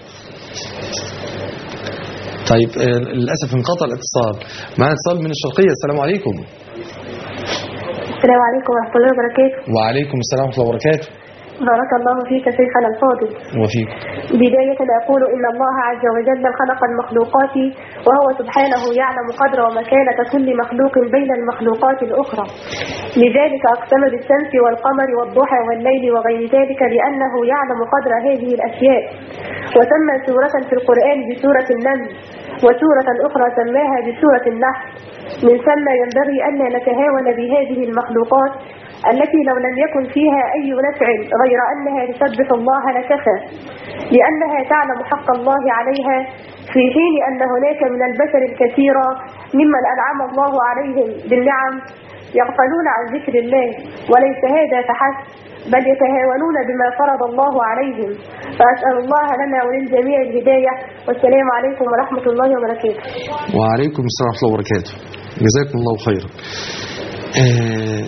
طيب آه، للأسف انقطع الاتصال معنا اتصال من الشرقية السلام عليكم
السلام عليكم ورحمة الله وبركاته
وعليكم السلام ورحمة الله وبركاته
بارك الله فيك شيخنا الفاضل
وفيكم
بداية أقول إن الله عز وجل خلق المخلوقات وهو سبحانه يعلم قدر ومكانة كل مخلوق بين المخلوقات الأخرى لذلك أقسم بالشمس والقمر والضحى والليل وغير ذلك لأنه يعلم قدر هذه الأشياء وسمى سورة في القرآن بسورة النمل وسورة أخرى سماها بسورة النحل من ثم ينبغي ألا نتهاون بهذه المخلوقات التي لو لم يكن فيها أي نفع غير أنها تسبح الله لكفى لأنها تعلم حق الله عليها في حين أن هناك من البشر الكثير ممن أنعم الله عليهم بالنعم يغفلون عن ذكر الله وليس هذا فحسب بل يتهاونون بما فرض الله عليهم فأسأل الله لنا وللجميع الهداية والسلام عليكم ورحمة الله وبركاته
وعليكم السلام ورحمة الله وبركاته جزاكم الله خيرا آه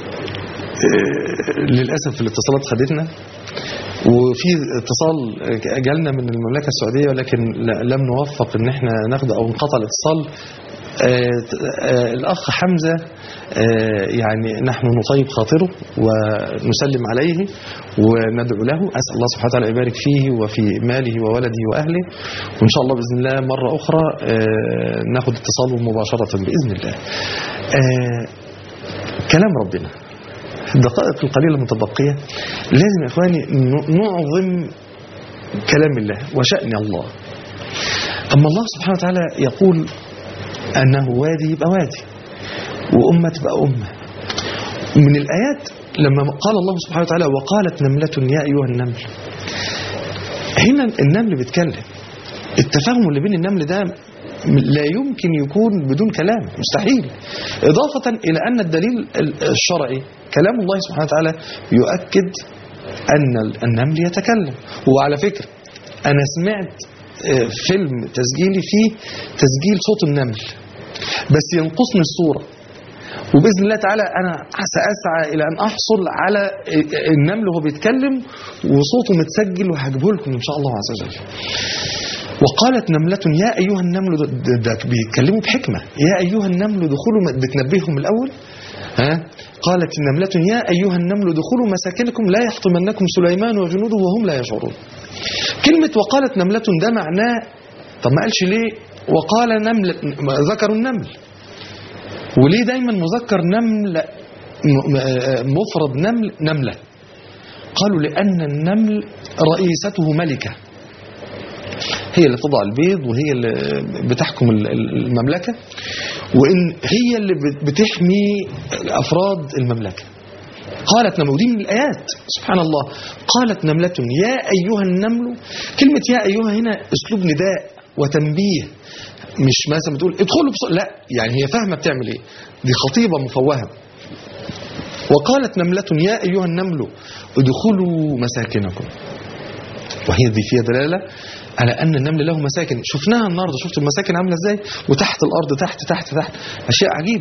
آه للأسف الاتصالات خدتنا وفي اتصال جالنا من المملكة السعودية ولكن ل- لم نوفق ان احنا ناخده او انقطع الاتصال آه، آه، الأخ حمزة آه، يعني نحن نطيب خاطره ونسلم عليه وندعو له أسأل الله سبحانه وتعالى يبارك فيه وفي ماله وولده وأهله وإن شاء الله بإذن الله مرة أخرى آه، ناخد اتصاله مباشرة بإذن الله آه، كلام ربنا في الدقائق القليلة المتبقية لازم يا إخواني ن- نعظم كلام الله وشأن الله أما الله سبحانه وتعالى يقول أنه وادي يبقى وادي وأمة تبقى أمة من الآيات لما قال الله سبحانه وتعالى وقالت نملة يا أيها النمل هنا النمل بيتكلم التفاهم اللي بين النمل ده لا يمكن يكون بدون كلام مستحيل إضافة إلى أن الدليل الشرعي كلام الله سبحانه وتعالى يؤكد أن النمل يتكلم وعلى فكرة أنا سمعت آه، فيلم تسجيلي فيه تسجيل صوت النمل بس ينقصني الصورة وبإذن الله تعالى أنا سأسعى إلى أن أحصل على آه، النمل وهو بيتكلم وصوته متسجل وهجيبه لكم إن شاء الله عز وجل وقالت نملة يا أيها النمل ده, ده, ده بيتكلموا بحكمة يا أيها النمل دخلوا بتنبههم الأول ها قالت النملة يا أيها النمل دخلوا مساكنكم لا يحطمنكم سليمان وجنوده وهم لا يشعرون كلمة وقالت نملة ده معناه طب ما قالش ليه وقال نمل ذكر النمل وليه دايما مذكر نمل م- م- مفرد نمل نملة قالوا لأن النمل رئيسته ملكة هي اللي تضع البيض وهي اللي بتحكم ال- ال- المملكة وإن هي اللي بت- بتحمي أفراد المملكة قالت نملة ودي من الآيات سبحان الله قالت نملة يا أيها النمل كلمة يا أيها هنا أسلوب نداء وتنبيه مش مثلا بتقول ادخلوا بسرعة لا يعني هي فاهمة بتعمل ايه دي خطيبة مفوهة وقالت نملة يا أيها النمل ادخلوا مساكنكم وهي دي فيها دلالة على أن النمل له مساكن شفناها النهاردة شفت المساكن عاملة ازاي وتحت الأرض تحت تحت تحت أشياء عجيبة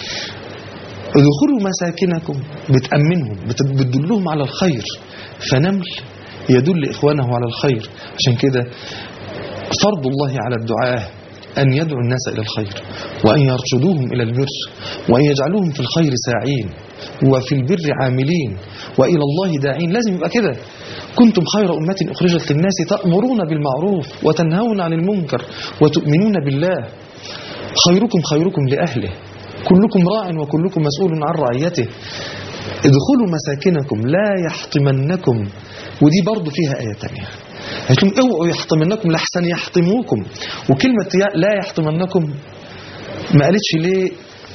ادخلوا مساكنكم بتأمنهم بت- بتدلهم على الخير فنمل يدل إخوانه على الخير عشان كده فرض الله على الدعاة أن يدعو الناس إلى الخير وأن يرشدوهم إلى البر وأن يجعلوهم في الخير ساعين وفي البر عاملين وإلى الله داعين لازم يبقى كده كنتم خير أمة أخرجت للناس تأمرون بالمعروف وتنهون عن المنكر وتؤمنون بالله خيركم خيركم لأهله كلكم راع وكلكم مسؤول عن رعيته ادخلوا مساكنكم لا يحطمنكم ودي برضو فيها آية تانية قالت لهم اوعوا يحطمنكم لحسن يحطموكم وكلمة يا- لا يحطمنكم ما قالتش ليه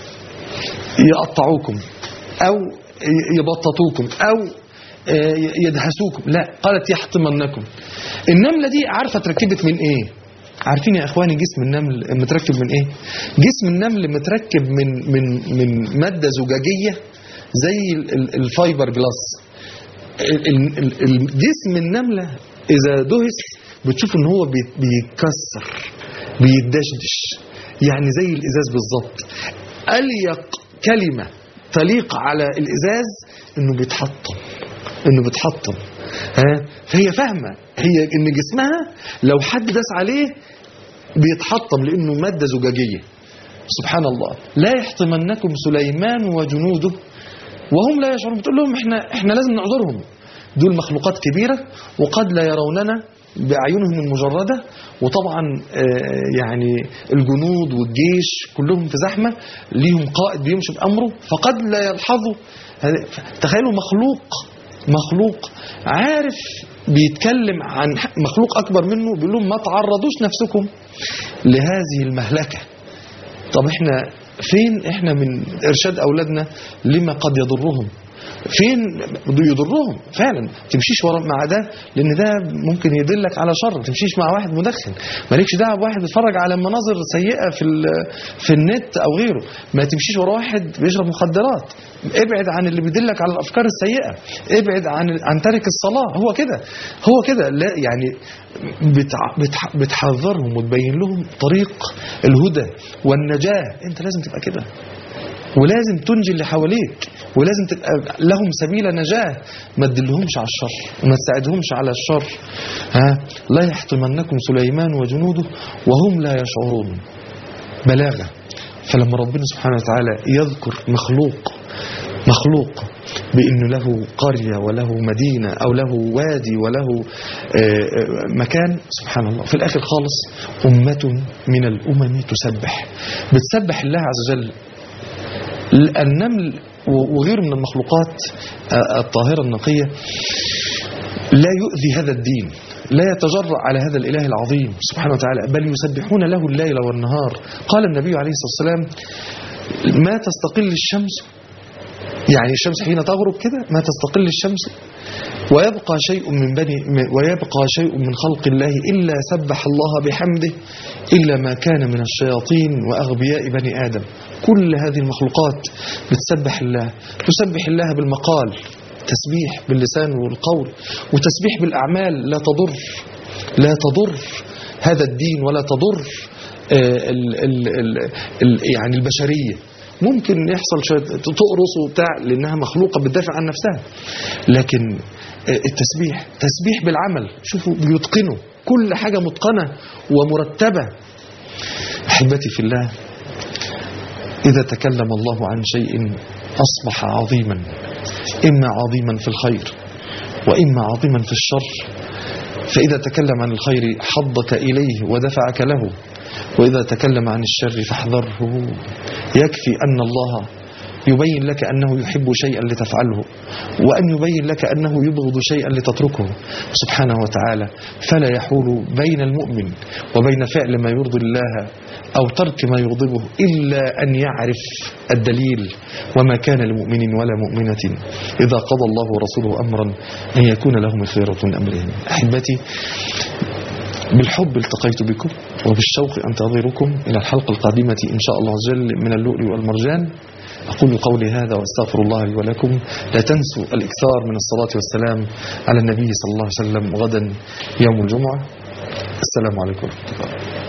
يقطعوكم أو ي- يبططوكم أو آه، يدهسوكم لا قالت يحطمنكم النملة دي عارفة اتركبت من ايه عارفين يا اخواني جسم النمل متركب من ايه جسم النمل متركب من من من مادة زجاجية زي ال- ال- الفايبر جلاس ال- ال- ال- الجسم النملة إذا دهس بتشوف إن هو بي- بيتكسر بيدشدش يعني زي الإزاز بالظبط أليق كلمة تليق على الإزاز إنه بيتحطم إنه بيتحطم ها فهي فاهمة هي إن جسمها لو حد داس عليه بيتحطم لأنه مادة زجاجية سبحان الله لا يحطمنكم سليمان وجنوده وهم لا يشعرون بتقول لهم احنا احنا لازم نعذرهم دول مخلوقات كبيرة وقد لا يروننا بأعينهم المجردة وطبعا آه، يعني الجنود والجيش كلهم في زحمة ليهم قائد بيمشي بأمره فقد لا يلحظوا هذا- تخيلوا مخلوق مخلوق عارف بيتكلم عن مخلوق أكبر منه بيقول لهم ما تعرضوش نفسكم لهذه المهلكة طب احنا فين احنا من ارشاد اولادنا لما قد يضرهم فين يضرهم فعلا تمشيش ورا مع ده لان ده ممكن يدلك على شر تمشيش مع واحد مدخن مالكش دعوه بواحد بيتفرج على مناظر سيئه في ال- في النت او غيره ما تمشيش ورا واحد بيشرب مخدرات ابعد عن اللي بيدلك على الافكار السيئه ابعد عن عن تارك الصلاه هو كده هو كده لا يعني بتع... بتح... بتحذرهم وتبين لهم طريق الهدى والنجاه انت لازم تبقى كده ولازم تنجي اللي حواليك ولازم تبقى لهم سبيل نجاة ما تدلهمش على الشر وما تساعدهمش على الشر ها لا يحطمنكم سليمان وجنوده وهم لا يشعرون بلاغة فلما ربنا سبحانه وتعالى يذكر مخلوق مخلوق بأنه له قرية وله مدينة أو له وادي وله آه، آه، مكان سبحان الله في الآخر خالص أمة من الأمم تسبح بتسبح الله عز وجل النمل وغيره من المخلوقات الطاهرة النقية لا يؤذي هذا الدين لا يتجرأ على هذا الإله العظيم سبحانه وتعالى بل يسبحون له الليل والنهار قال النبي عليه الصلاة والسلام ما تستقل الشمس يعني الشمس حين تغرب كده ما تستقل الشمس ويبقى شيء من بني ويبقى شيء من خلق الله إلا سبح الله بحمده إلا ما كان من الشياطين وأغبياء بني آدم كل هذه المخلوقات بتسبح الله تسبح الله بالمقال تسبيح باللسان والقول وتسبيح بالأعمال لا تضر لا تضر هذا الدين ولا تضر آه، ال ال ال ال يعني البشرية ممكن يحصل شوية تقرص وبتاع لأنها مخلوقة بتدافع عن نفسها لكن آه، التسبيح تسبيح بالعمل شوفوا بيتقنوا كل حاجة متقنة ومرتبة أحبتي في الله إذا تكلم الله عن شيء أصبح عظيما إما عظيما في الخير وإما عظيما في الشر فإذا تكلم عن الخير حضك إليه ودفعك له وإذا تكلم عن الشر فاحذره يكفي أن الله يبين لك أنه يحب شيئا لتفعله وأن يبين لك أنه يبغض شيئا لتتركه سبحانه وتعالى فلا يحول بين المؤمن وبين فعل ما يرضي الله أو ترك ما يغضبه إلا أن يعرف الدليل وما كان لمؤمن ولا مؤمنة إذا قضى الله ورسوله أمرا أن يكون لهم الخيرة من أمرهم أحبتي بالحب التقيت بكم وبالشوق أنتظركم إلى الحلقة القادمة إن شاء الله عز وجل من اللؤلؤ والمرجان أقول قولي هذا وأستغفر الله لي ولكم لا تنسوا الإكثار من الصلاة والسلام على النبي صلى الله عليه وسلم غدا يوم الجمعة السلام عليكم ورحمة الله